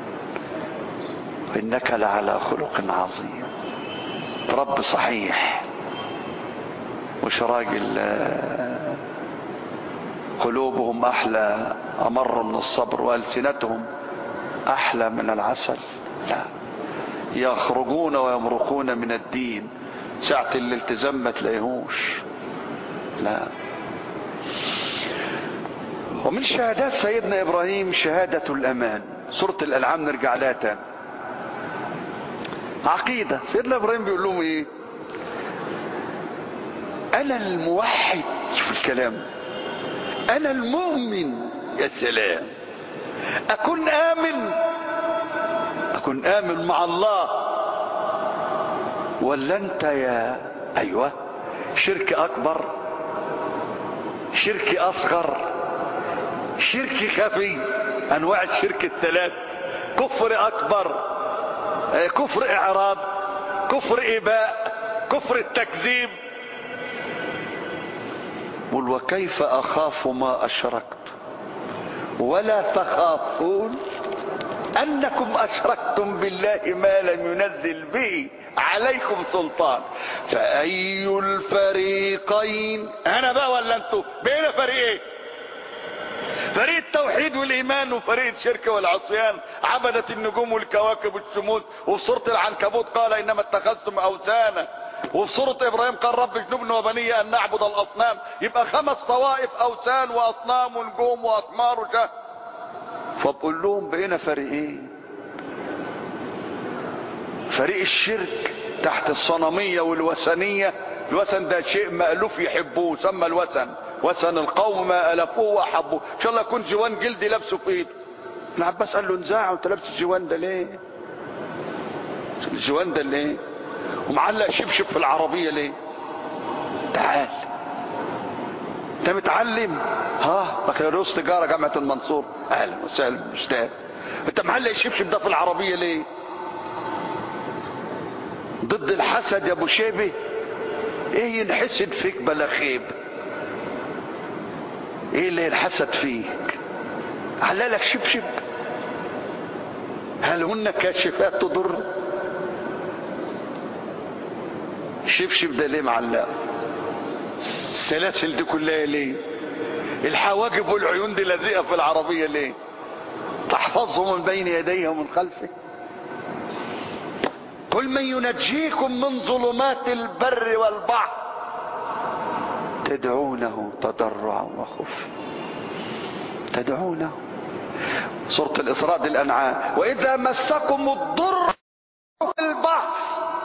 انك لعلى خلق عظيم رب صحيح مش راجل قلوبهم احلى امر من الصبر والسنتهم احلى من العسل لا يخرجون ويمرقون من الدين ساعة الالتزام ما تلاقيهوش لا ومن شهادات سيدنا ابراهيم شهادة الامان سورة الالعام نرجع لها تاني عقيدة سيدنا ابراهيم بيقول لهم ايه انا الموحد في الكلام انا المؤمن يا سلام اكون امن اكون امن مع الله ولا انت يا ايوه شرك اكبر شرك اصغر شرك خفي انواع الشرك الثلاث كفر اكبر كفر اعراض كفر اباء كفر التكذيب قل وكيف اخاف ما اشركت ولا تخافون انكم اشركتم بالله ما لم ينزل به عليكم سلطان فاي الفريقين انا بقى ولا انتوا بين فريقين فريق التوحيد والايمان وفريق الشرك والعصيان عبدت النجوم والكواكب والشموس وفي سوره العنكبوت قال انما اتخذتم اوثانا وفي سوره ابراهيم قال رب اجنبني وبني ان نعبد الاصنام يبقى خمس طوائف اوثان واصنام ونجوم واقمار وشهر فبقول لهم بقينا فريقين فريق الشرك تحت الصنمية والوثنية الوثن ده شيء مألوف يحبوه سمى الوثن وثن القوم ما ألفوه وأحبوه إن شاء الله يكون جوان جلدي لابسه في إيده ابن عباس قال له انزاع وانت لابس الجوان ده ليه الجوان ده ليه ومعلق شبشب في العربية ليه تعال انت متعلم ها بكالوريوس تجارة جامعة المنصور اهلا وسهلا مشتاق انت معلق الشبشب ده في العربية ليه ضد الحسد يا ابو شيبه ايه ينحسد فيك بلا خيب ايه اللي الحسد فيك علالك شبشب هل هن كاشفات تضر الشبشب ده ليه معلق السلاسل دي كلها ليه الحواجب والعيون دي لازقه في العربيه ليه تحفظه من بين يديه ومن خلفه قل من ينجيكم من ظلمات البر والبحر تدعونه تضرعا وخفيا تدعونه سورة الإسراء دي الأنعام وإذا مسكم الضر في البحر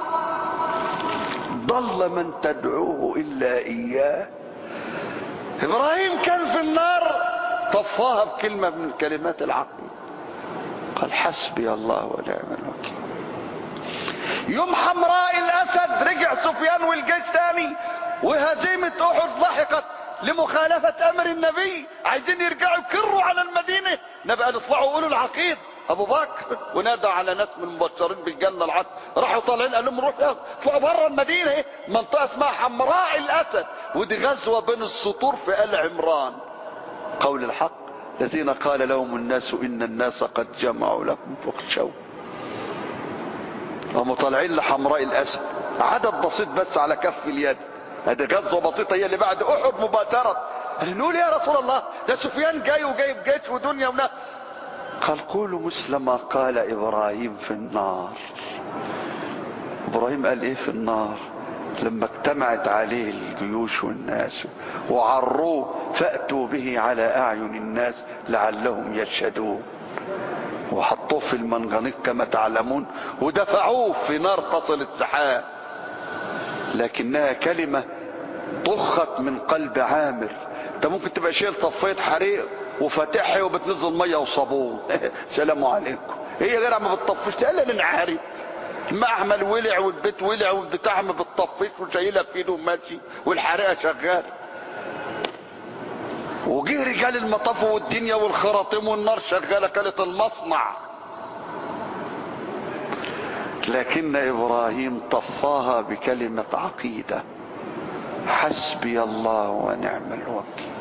ضل من تدعوه إلا إياه إبراهيم كان في النار طفاها بكلمة من الكلمات العقل قال حسبي الله ونعم الوكيل يوم حمراء الاسد رجع سفيان والجيش تاني وهزيمة احد ضحكت لمخالفة امر النبي عايزين يرجعوا يكروا على المدينة نبقى نطلعوا يقولوا العقيد ابو بكر ونادى على ناس من المبشرين بالجنة العد راحوا طالعين قال لهم روحوا اطلعوا بره المدينة ايه منطقة اسمها حمراء الاسد ودي غزوة بين السطور في ال عمران قول الحق الذين قال لهم الناس ان الناس قد جمعوا لكم فاخشوا هم طالعين لحمراء الاسد عدد بسيط بس على كف اليد هذه غزوه بسيطه هي اللي بعد احد مباشره قال نقول يا رسول الله ده سفيان جاي وجايب جيش ودنيا وناس قال قولوا مثل ما قال ابراهيم في النار ابراهيم قال ايه في النار لما اجتمعت عليه الجيوش والناس وعروه فاتوا به على اعين الناس لعلهم يشهدون وحطوه في المنجنيق كما تعلمون ودفعوه في نار تصل السحاب لكنها كلمة طخت من قلب عامر انت ممكن تبقى شايل طفيت حريق وفاتحها وبتنزل ميه وصابون سلام عليكم هي غير ما بتطفش الا لنعاري المعمل ولع والبيت ولع والبتاع ما بتطفش وشايلها في ايده وماشي والحريقه شغاله وجه رجال المطاف والدنيا والخراطيم والنار شغاله كانت المصنع لكن ابراهيم طفاها بكلمه عقيده حسبي الله ونعم الوكيل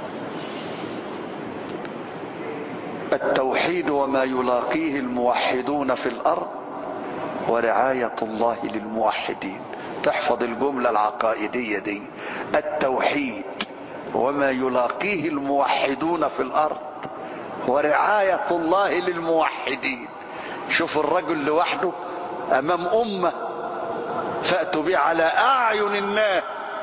التوحيد وما يلاقيه الموحدون في الارض ورعايه الله للموحدين تحفظ الجمله العقائديه دي التوحيد وما يلاقيه الموحدون في الارض ورعاية الله للموحدين شوف الرجل لوحده امام امة فأتوا به على اعين الناس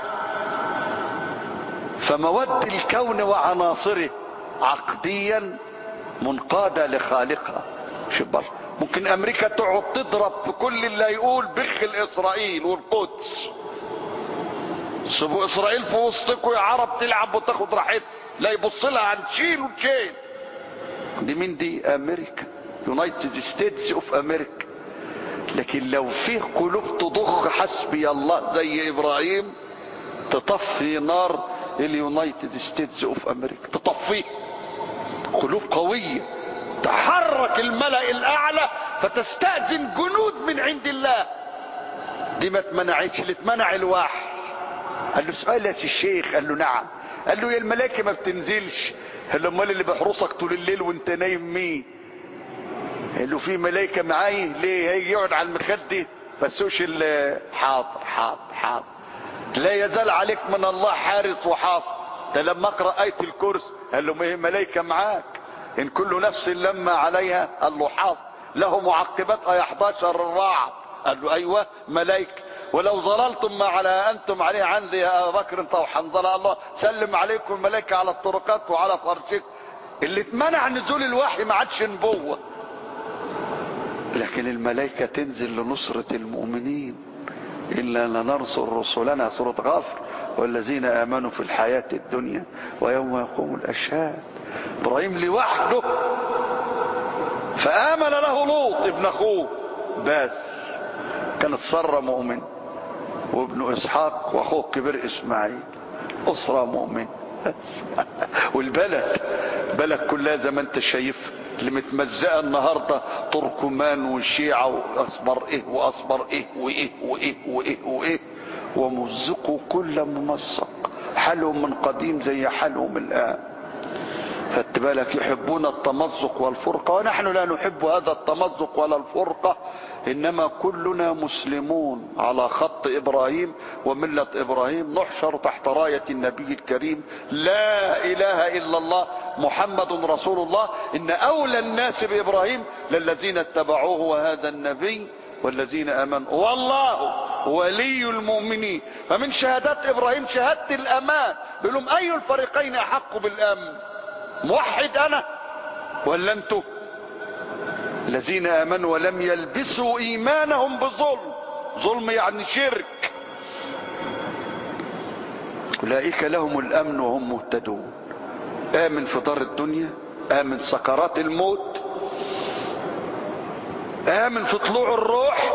فمود الكون وعناصره عقديا منقادة لخالقها شبر ممكن امريكا تقعد تضرب في كل اللي يقول بخ الاسرائيل والقدس سيبوا اسرائيل في وسطكم يا عرب تلعب وتاخد راحتها لا يبص لها عن تشيل وتشيل دي مين دي امريكا يونايتد ستيتس اوف امريكا لكن لو فيه قلوب تضخ حسبي الله زي ابراهيم تطفي نار اليونايتد ستيتس اوف امريكا تطفيه قلوب قويه تحرك الملأ الاعلى فتستأذن جنود من عند الله دي ما اتمنعتش اللي اتمنع الوحي قال له سؤال يا سي الشيخ قال له نعم قال له يا الملائكه ما بتنزلش قال له امال اللي بيحرسك طول الليل وانت نايم مين قال له في ملائكه معايا ليه هيجي يقعد على المخده فسوش حاضر حاضر حاضر لا يزال عليك من الله حارس وحافظ ده لما اقرا ايه الكرسي قال له ما هي ملائكه معاك ان كل نفس لما عليها قال له حافظ له معقبات ايه 11 الرعد قال له ايوه ملائكه ولو ظللتم ما على انتم عليه عندي يا بكر انت وحنظله الله سلم عليكم الملائكه على الطرقات وعلى فرشك اللي اتمنع نزول الوحي ما عادش نبوه لكن الملائكه تنزل لنصره المؤمنين الا لنرسل رسلنا سوره غافر والذين امنوا في الحياه الدنيا ويوم يقوم الاشهاد ابراهيم لوحده فامن له لوط ابن اخوه بس كانت ساره مؤمن وابن اسحاق واخوه الكبير اسماعيل اسره مؤمن والبلد بلد كلها زي ما انت شايف اللي متمزقه النهارده تركمان وشيعه واصبر ايه واصبر ايه وايه وايه وايه وايه ومزقوا كل ممزق حالهم من قديم زي حالهم الان خدت بالك يحبون التمزق والفرقه ونحن لا نحب هذا التمزق ولا الفرقه انما كلنا مسلمون على خط ابراهيم ومله ابراهيم نحشر تحت رايه النبي الكريم لا اله الا الله محمد رسول الله ان اولى الناس بابراهيم للذين اتبعوه وهذا النبي والذين امنوا والله ولي المؤمنين فمن شهادات ابراهيم شهاده الامان بيقول لهم اي الفريقين احق بالامن موحد انا ولا انتوا الذين امنوا ولم يلبسوا ايمانهم بظلم ظلم يعني شرك اولئك لهم الامن وهم مهتدون امن في دار الدنيا امن سكرات الموت امن في طلوع الروح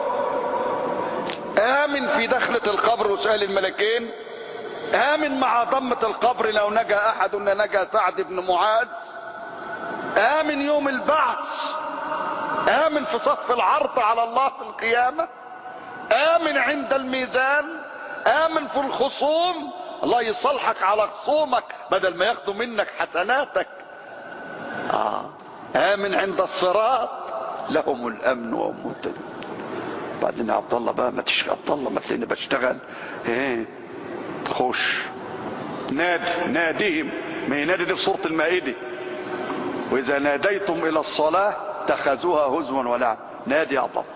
امن في دخلة القبر وسؤال الملكين امن مع ضمة القبر لو نجا احد نجا سعد بن معاذ امن يوم البعث امن في صف العرض على الله في القيامة امن عند الميزان امن في الخصوم الله يصلحك على خصومك بدل ما ياخدوا منك حسناتك آه. امن عند الصراط لهم الامن وهم مهتدون بعدين يا عبد الله بقى ما تشغل عبد الله ما تلاقيني بشتغل ايه تخش نادي ناديهم ما هي نادي دي في سوره المائده واذا ناديتم الى الصلاه اتخذوها هزوا ولعب نادي يا عبد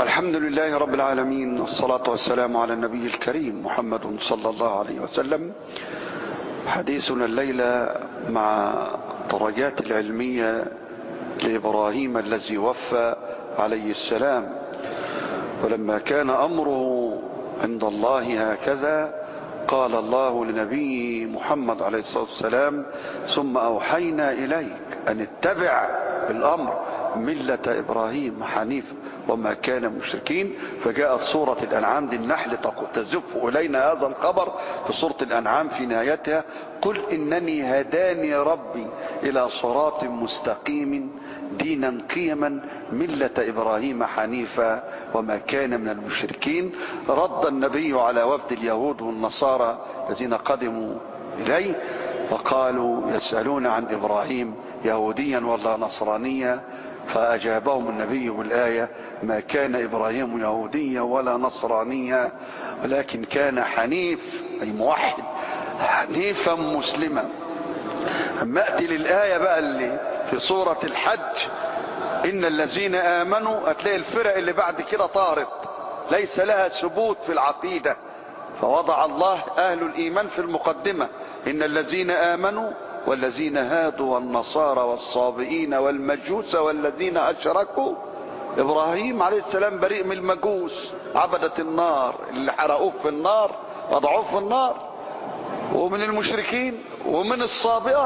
الحمد لله رب العالمين والصلاة والسلام على النبي الكريم محمد صلى الله عليه وسلم حديثنا الليلة مع درجات العلمية لإبراهيم الذي وفى عليه السلام ولما كان أمره عند الله هكذا قال الله لنبيه محمد عليه الصلاة والسلام ثم أوحينا إليك أن اتبع الأمر ملة إبراهيم حنيفا وما كان مشركين فجاءت سورة الأنعام دي النحل تزف إلينا هذا الخبر في سورة الأنعام في نهايتها قل إنني هداني ربي إلى صراط مستقيم دينا قيما ملة إبراهيم حنيفا وما كان من المشركين رد النبي على وفد اليهود والنصارى الذين قدموا إليه وقالوا يسألون عن إبراهيم يهوديا ولا نصرانيا فأجابهم النبي بالآية ما كان إبراهيم يهوديا ولا نصرانيا ولكن كان حنيف أي موحد حنيفا مسلما أما أتي للآية بقى اللي في سورة الحج إن الذين آمنوا هتلاقي الفرق اللي بعد كده طارت ليس لها ثبوت في العقيدة فوضع الله أهل الإيمان في المقدمة إن الذين آمنوا والذين هادوا والنصارى والصابئين والمجوس والذين أشركوا إبراهيم عليه السلام بريء من المجوس عبدة النار اللي حرقوه في النار وضعوه في النار ومن المشركين ومن الصابئة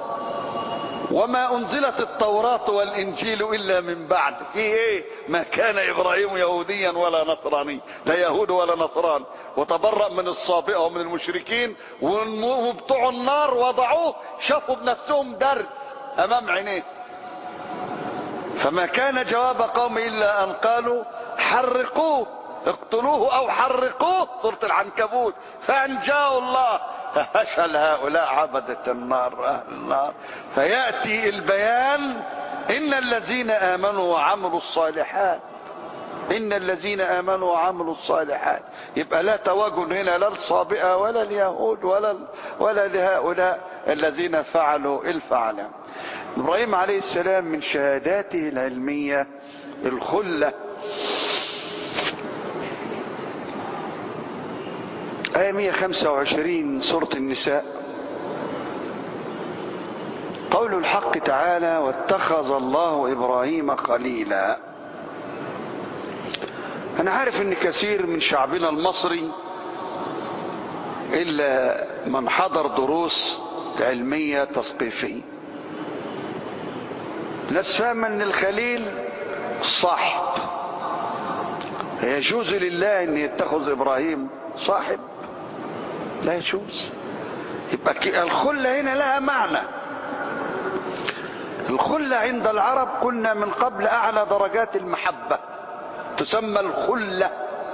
وما أنزلت التوراة والإنجيل إلا من بعد في إيه ما كان إبراهيم يهوديا ولا نصراني لا يهود ولا نصران وتبرأ من الصابئة ومن المشركين وبتوع النار وضعوه شافوا بنفسهم درس أمام عينيه فما كان جواب قوم إلا أن قالوا حرقوه اقتلوه أو حرقوه سورة العنكبوت فأنجاه الله ففشل هؤلاء عبدة النار أهل النار فيأتي البيان إن الذين آمنوا وعملوا الصالحات إن الذين آمنوا وعملوا الصالحات يبقى لا تواجد هنا لا الصابئة ولا اليهود ولا ولا لهؤلاء الذين فعلوا الفعل إبراهيم عليه السلام من شهاداته العلمية الخلة آية 125 سورة النساء قول الحق تعالى واتخذ الله إبراهيم خليلا أنا عارف أن كثير من شعبنا المصري إلا من حضر دروس علمية تثقيفية ناس فاهمة أن الخليل صاحب يجوز لله أن يتخذ إبراهيم صاحب لا يجوز يبقى الخلة هنا لها معنى الخلة عند العرب قلنا من قبل أعلى درجات المحبة تسمى الخلة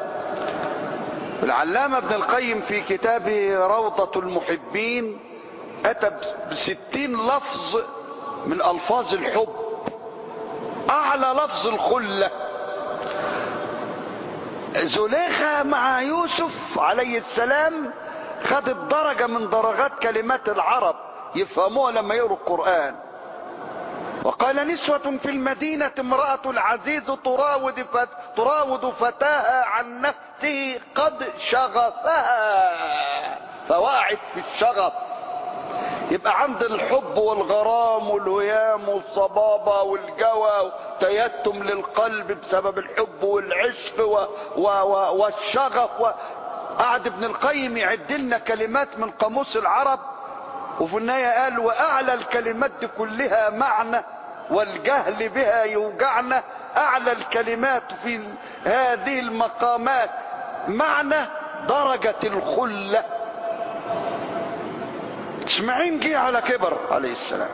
العلامة ابن القيم في كتابه روضة المحبين أتى بستين لفظ من ألفاظ الحب أعلى لفظ الخلة زليخة مع يوسف عليه السلام خدت درجة من درجات كلمات العرب يفهموها لما يقروا القرآن وقال نسوة في المدينة امرأة العزيز تراود, فت... تراود فتاها عن نفسه قد شغفها فوقعت في الشغف يبقى عند الحب والغرام والهيام والصبابة والجوى والتيتم للقلب بسبب الحب والعشق و... و... و... والشغف و... قعد ابن القيم يعد لنا كلمات من قاموس العرب وفي النهاية قال وأعلى الكلمات دي كلها معنى والجهل بها يوجعنا أعلى الكلمات في هذه المقامات معنى درجة الخلة اسماعيل جه على كبر عليه السلام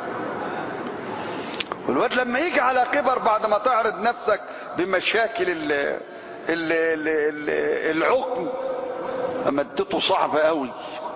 والواد لما يجي على كبر بعد ما تعرض نفسك بمشاكل ال ال ال ال العقم اما اديته صعب قوي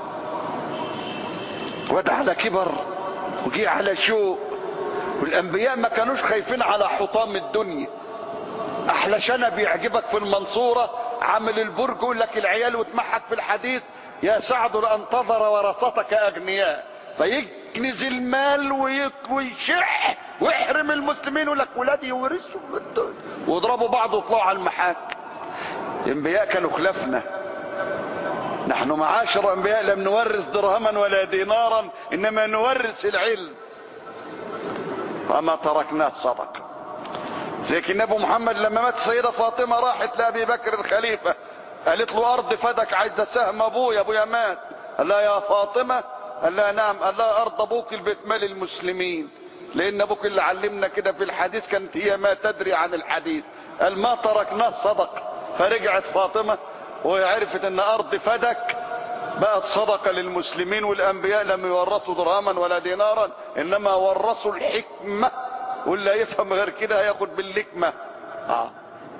واد على كبر وجي على شوق والانبياء ما كانوش خايفين على حطام الدنيا احلى شنب بيعجبك في المنصورة عامل البرج يقول لك العيال وتمحك في الحديث يا سعد لانتظر ورثتك اغنياء فيجي يكنز المال ويشح ويحرم المسلمين يقول لك ولادي يورثوا واضربوا بعض وطلعوا على المحاك الانبياء كانوا خلافنا نحن معاشر انبياء لم نورث درهما ولا دينارا انما نورث العلم وما تركناه صدقه زي النبي محمد لما مات السيدة فاطمة راحت لأبي بكر الخليفة قالت له أرض فدك عايزة سهم أبويا أبويا مات قال لها يا فاطمة قال لها نعم قال لها أرض أبوك البيت مال المسلمين لأن أبوك اللي علمنا كده في الحديث كانت هي ما تدري عن الحديث قال ما تركناه صدق فرجعت فاطمة وعرفت ان أرض فدك بقت صدقة للمسلمين والأنبياء لم يورثوا درهما ولا دينارا إنما ورثوا الحكمة واللي يفهم غير كده هياخد باللكمة آه.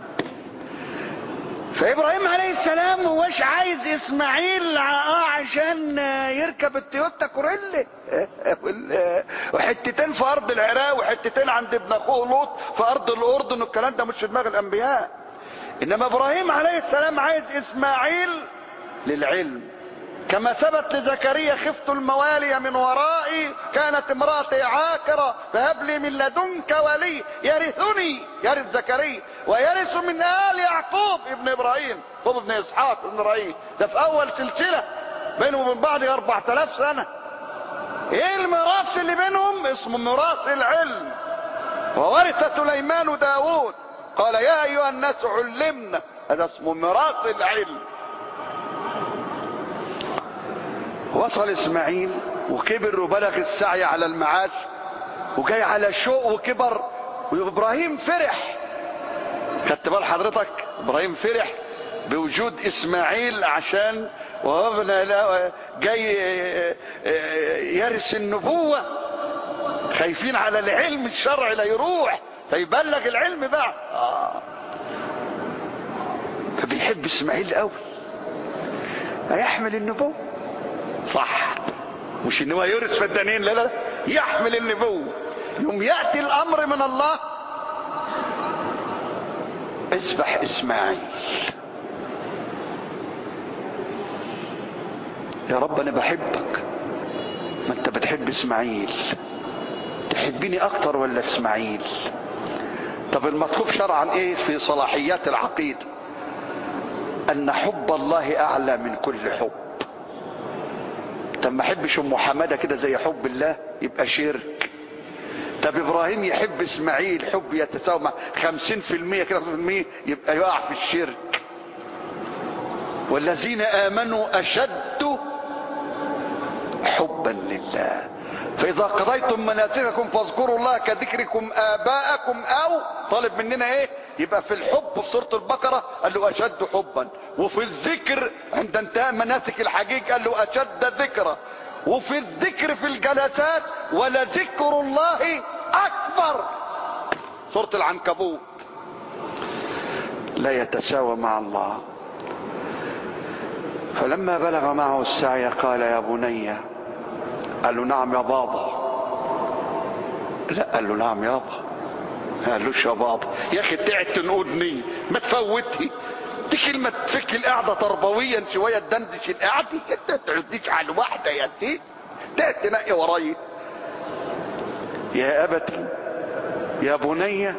فابراهيم عليه السلام هوش عايز اسماعيل عشان يركب التويوتا كوريلا وحتتين في ارض العراق وحتتين عند ابن اخوه لوط في ارض الاردن والكلام ده مش في دماغ الانبياء انما ابراهيم عليه السلام عايز اسماعيل للعلم كما ثبت لزكريا خفت الموالي من ورائي كانت امرأتي عاكرة فهب لي من لدنك ولي يرثني يرث زكريا ويرث من آل يعقوب ابن إبراهيم يعقوب ابن إسحاق ابن إبراهيم ده في أول سلسلة بينهم وبين بعض 4000 سنة ايه الميراث اللي بينهم اسمه ميراث العلم وورث سليمان داود قال يا أيها الناس علمنا هذا اسمه ميراث العلم وصل اسماعيل وكبر وبلغ السعي على المعاش وجاي على شوق وكبر وابراهيم فرح خدت بال حضرتك ابراهيم فرح بوجود اسماعيل عشان وهبنا له جاي يرث النبوة خايفين على العلم الشرعي لا يروح فيبلغ العلم بقى آه. فبيحب اسماعيل قوي هيحمل النبوه صح مش ان هو يورث فدانين لا لا يحمل النبوة يوم يأتي الامر من الله اذبح اسماعيل يا رب انا بحبك ما انت بتحب اسماعيل تحبني اكتر ولا اسماعيل طب المطلوب شرعا ايه في صلاحيات العقيده ان حب الله اعلى من كل حب طب ما احبش ام حماده كده زي حب الله يبقى شرك طب ابراهيم يحب اسماعيل حب يتساوى مع 50% كده في يبقى يقع في الشرك والذين امنوا اشد حبا لله فاذا قضيتم مناسككم فاذكروا الله كذكركم اباءكم او طالب مننا ايه يبقى في الحب في سورة البقرة قال له اشد حبا وفي الذكر عند انتهاء مناسك الحجيج قال له اشد ذكرى وفي الذكر في الجلسات ولذكر الله اكبر سورة العنكبوت لا يتساوى مع الله فلما بلغ معه السعي قال يا بني قال له نعم يا بابا لا قال له نعم يابا قالوش يا بابا يا اخي تعت تنقدني ما تفوتي دي كلمة تفك القعدة تربويا شوية تدندش القعدة انت تعديش على واحدة يا سيدي تعت تنقي ورايا يا ابتي يا بني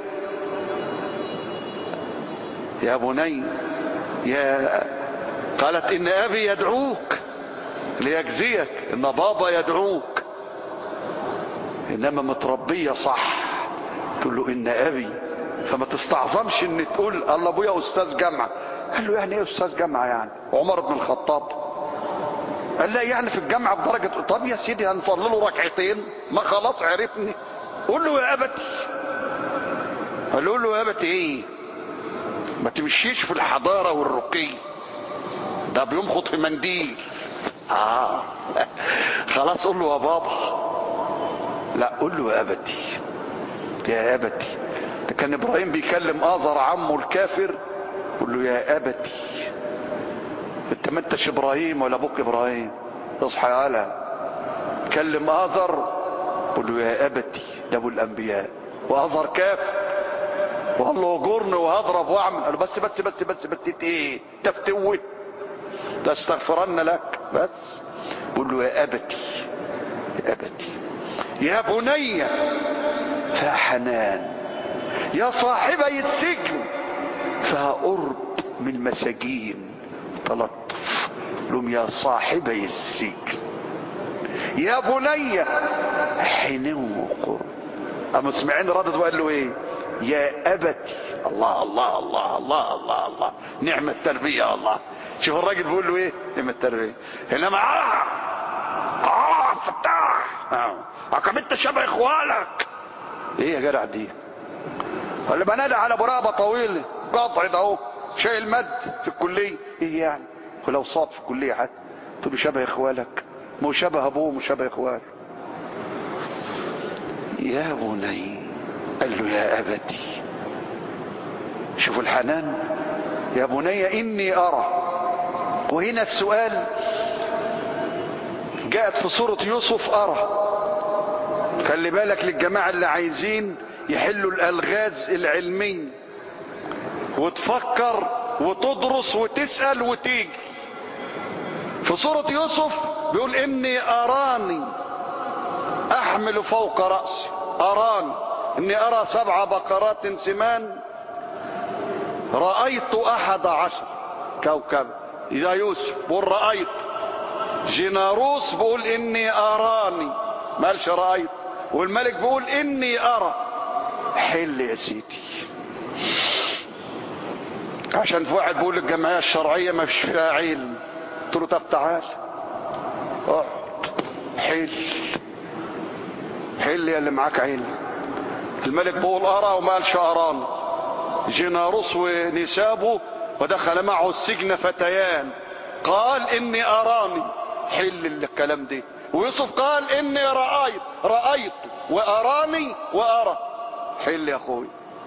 يا بني يا قالت ان ابي يدعوك ليجزيك ان بابا يدعوك انما متربية صح تقول له ان ابي فما تستعظمش ان تقول الله ابويا استاذ جامعه قال له يعني ايه استاذ جامعه يعني عمر بن الخطاب قال لا يعني في الجامعه بدرجه طب يا سيدي هنصلي له ركعتين ما خلاص عرفني قول له يا ابتي قال له يا ابتي ايه ما تمشيش في الحضاره والرقي ده بيمخط في منديل اه خلاص قول له يا بابا لا قول له يا ابتي يا ابتي ده كان ابراهيم بيكلم ازر عمه الكافر يقول له يا ابتي انت ما انتش ابراهيم ولا ابوك ابراهيم اصحى يا هلا كلم ازر قول له يا ابتي ده ابو الانبياء وازر كافر وقال له اجرني وهضرب واعمل قال له بس بس بس بس بس ايه تفتوي تستغفرن لك بس قول له يا ابتي يا ابتي يا بني فحنان يا صاحبي السجن فقرب من المساجين تلطف لهم يا صاحبي السجن يا بني حنو وقرب اما سمعين ردد وقال له ايه يا ابتي الله الله الله الله الله الله نعم التربية الله شوف الراجل بيقول له ايه نعم التربية انما اه اه فتاح اه عقب انت شبه اخوالك ايه يا جدع دي اللي بنادى على برابة طويلة قاطع ده اهو شايل مد في الكلية ايه يعني ولو صاد في الكلية حتى تقول له شبه اخوالك مو شبه ابوه مو شبه اخواله يا بني قال له يا ابتي شوفوا الحنان يا بني اني ارى وهنا السؤال جاءت في سورة يوسف ارى خلي بالك للجماعة اللي عايزين يحلوا الالغاز العلمية وتفكر وتدرس وتسأل وتيجي في سورة يوسف بيقول اني اراني احمل فوق رأسي اراني اني ارى سبع بقرات سمان رأيت احد عشر كوكب اذا يوسف بقول رأيت جناروس بقول اني اراني مالش رأيت والملك بيقول اني ارى حل يا سيدي عشان في واحد بيقول الجمعية الشرعية ما فيش فيها علم قلت له طب تعال اقعد حل حل يا اللي معاك علم الملك بيقول ارى وما قالش اراني جناروس ونسابه ودخل معه السجن فتيان قال اني اراني حل الكلام ده ويوسف قال اني رأيت رأيت واراني وارى حل يا اخوي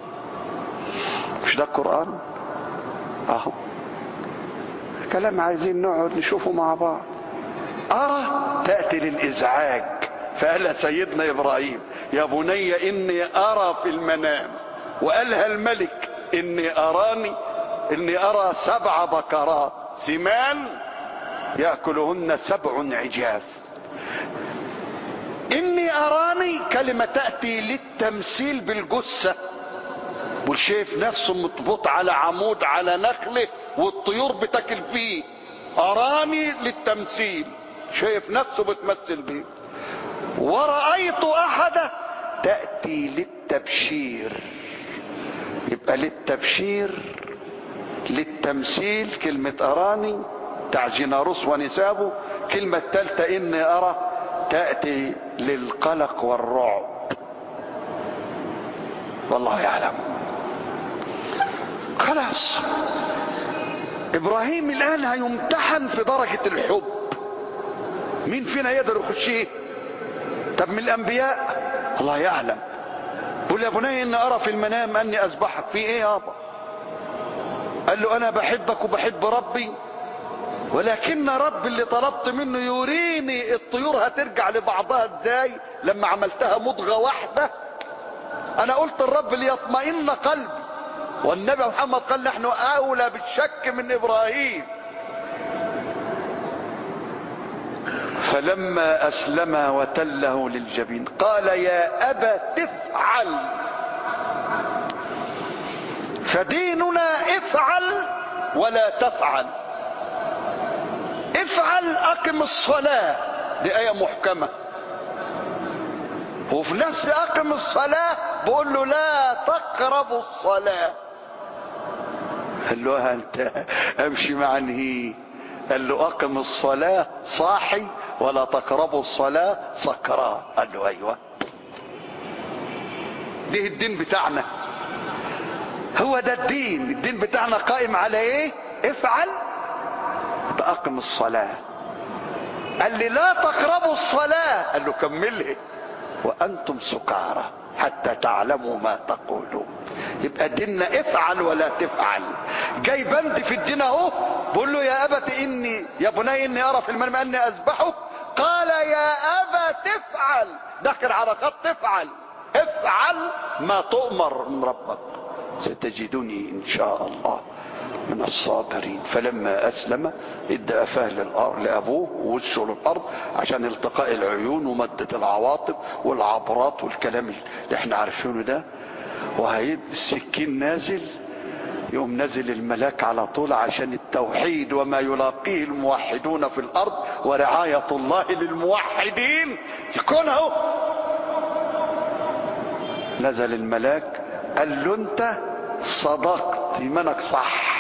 مش ده القرآن اهو كلام عايزين نقعد نشوفه مع بعض ارى تأتي للازعاج فقال سيدنا ابراهيم يا بني اني ارى في المنام وقالها الملك اني اراني اني ارى سبع بكرات سمان ياكلهن سبع عجاف اني اراني كلمة تأتي للتمثيل بالجثة والشايف نفسه مطبوط على عمود على نخله والطيور بتاكل فيه اراني للتمثيل شايف نفسه بتمثل بيه ورأيت احد تأتي للتبشير يبقى للتبشير للتمثيل كلمة اراني بتاع جناروس ونسابه كلمة تالتة اني ارى تأتي للقلق والرعب والله يعلم خلاص ابراهيم الان هيمتحن في درجة الحب مين فينا يقدر يخشيه طب من الانبياء الله يعلم قل يا بني ان ارى في المنام اني اذبحك في ايه يابا قال له انا بحبك وبحب ربي ولكن رب اللي طلبت منه يريني الطيور هترجع لبعضها ازاي لما عملتها مضغة واحدة انا قلت الرب ليطمئن قلبي والنبي محمد قال نحن اولى بالشك من ابراهيم فلما اسلم وتله للجبين قال يا ابا تفعل فديننا افعل ولا تفعل افعل اقم الصلاة دي ايه محكمة وفي نفس اقم الصلاة بقول له لا تقربوا الصلاة قال له انت امشي مع نهي قال له اقم الصلاة صاحي ولا تقربوا الصلاة سكران قال له ايوه ده الدين بتاعنا هو ده الدين الدين بتاعنا قائم على ايه افعل اقم الصلاة قال لي لا تقربوا الصلاة قال له كملها وانتم سكارى حتى تعلموا ما تقولون يبقى ديننا افعل ولا تفعل جاي بند في الدين اهو بقول له يا ابت اني يا بني اني ارى في المنام اني اذبحك قال يا ابا تفعل دخل على خط تفعل افعل ما تؤمر من ربك ستجدني ان شاء الله من الصابرين فلما أسلم ادى أفاه للأرض لأبوه ووشه للأرض عشان التقاء العيون ومدة العواطف والعبرات والكلام اللي احنا عارفينه ده وهيد السكين نازل يقوم نزل الملاك على طول عشان التوحيد وما يلاقيه الموحدون في الأرض ورعاية الله للموحدين يكون اهو نزل الملاك قال له انت صدقت ايمانك صح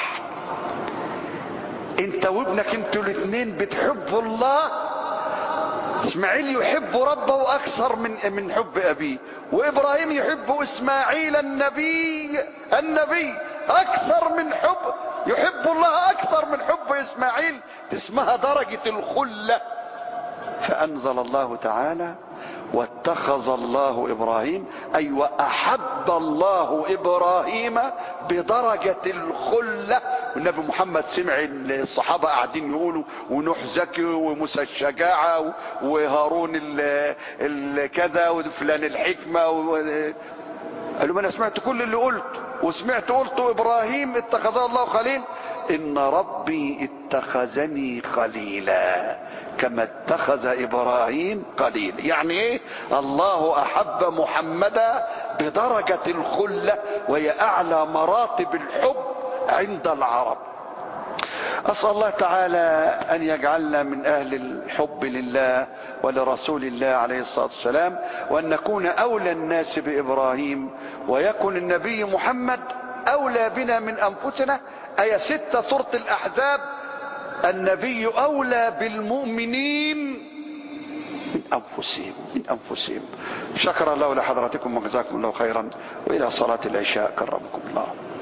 انت وابنك انتوا الاثنين بتحبوا الله اسماعيل يحب ربه اكثر من من حب ابيه وابراهيم يحب اسماعيل النبي النبي اكثر من حب يحب الله اكثر من حب اسماعيل اسمها درجة الخلة فانزل الله تعالى واتخذ الله ابراهيم اي واحب الله ابراهيم بدرجة الخلة والنبي محمد سمع الصحابة قاعدين يقولوا ونوح ذكي وموسى الشجاعة وهارون الكذا وفلان الحكمة و... قالوا ما انا سمعت كل اللي قلت وسمعت قلت ابراهيم اتخذه الله خليل ان ربي اتخذني خليلا كما اتخذ ابراهيم خليل يعني ايه الله احب محمدا بدرجة الخلة وهي اعلى مراتب الحب عند العرب اسال الله تعالى ان يجعلنا من اهل الحب لله ولرسول الله عليه الصلاه والسلام وان نكون اولى الناس بابراهيم ويكن النبي محمد اولى بنا من انفسنا ايه ستة سوره الاحزاب النبي اولى بالمؤمنين من انفسهم من انفسهم شكر الله لحضراتكم وجزاكم الله خيرا والى صلاه العشاء كرمكم الله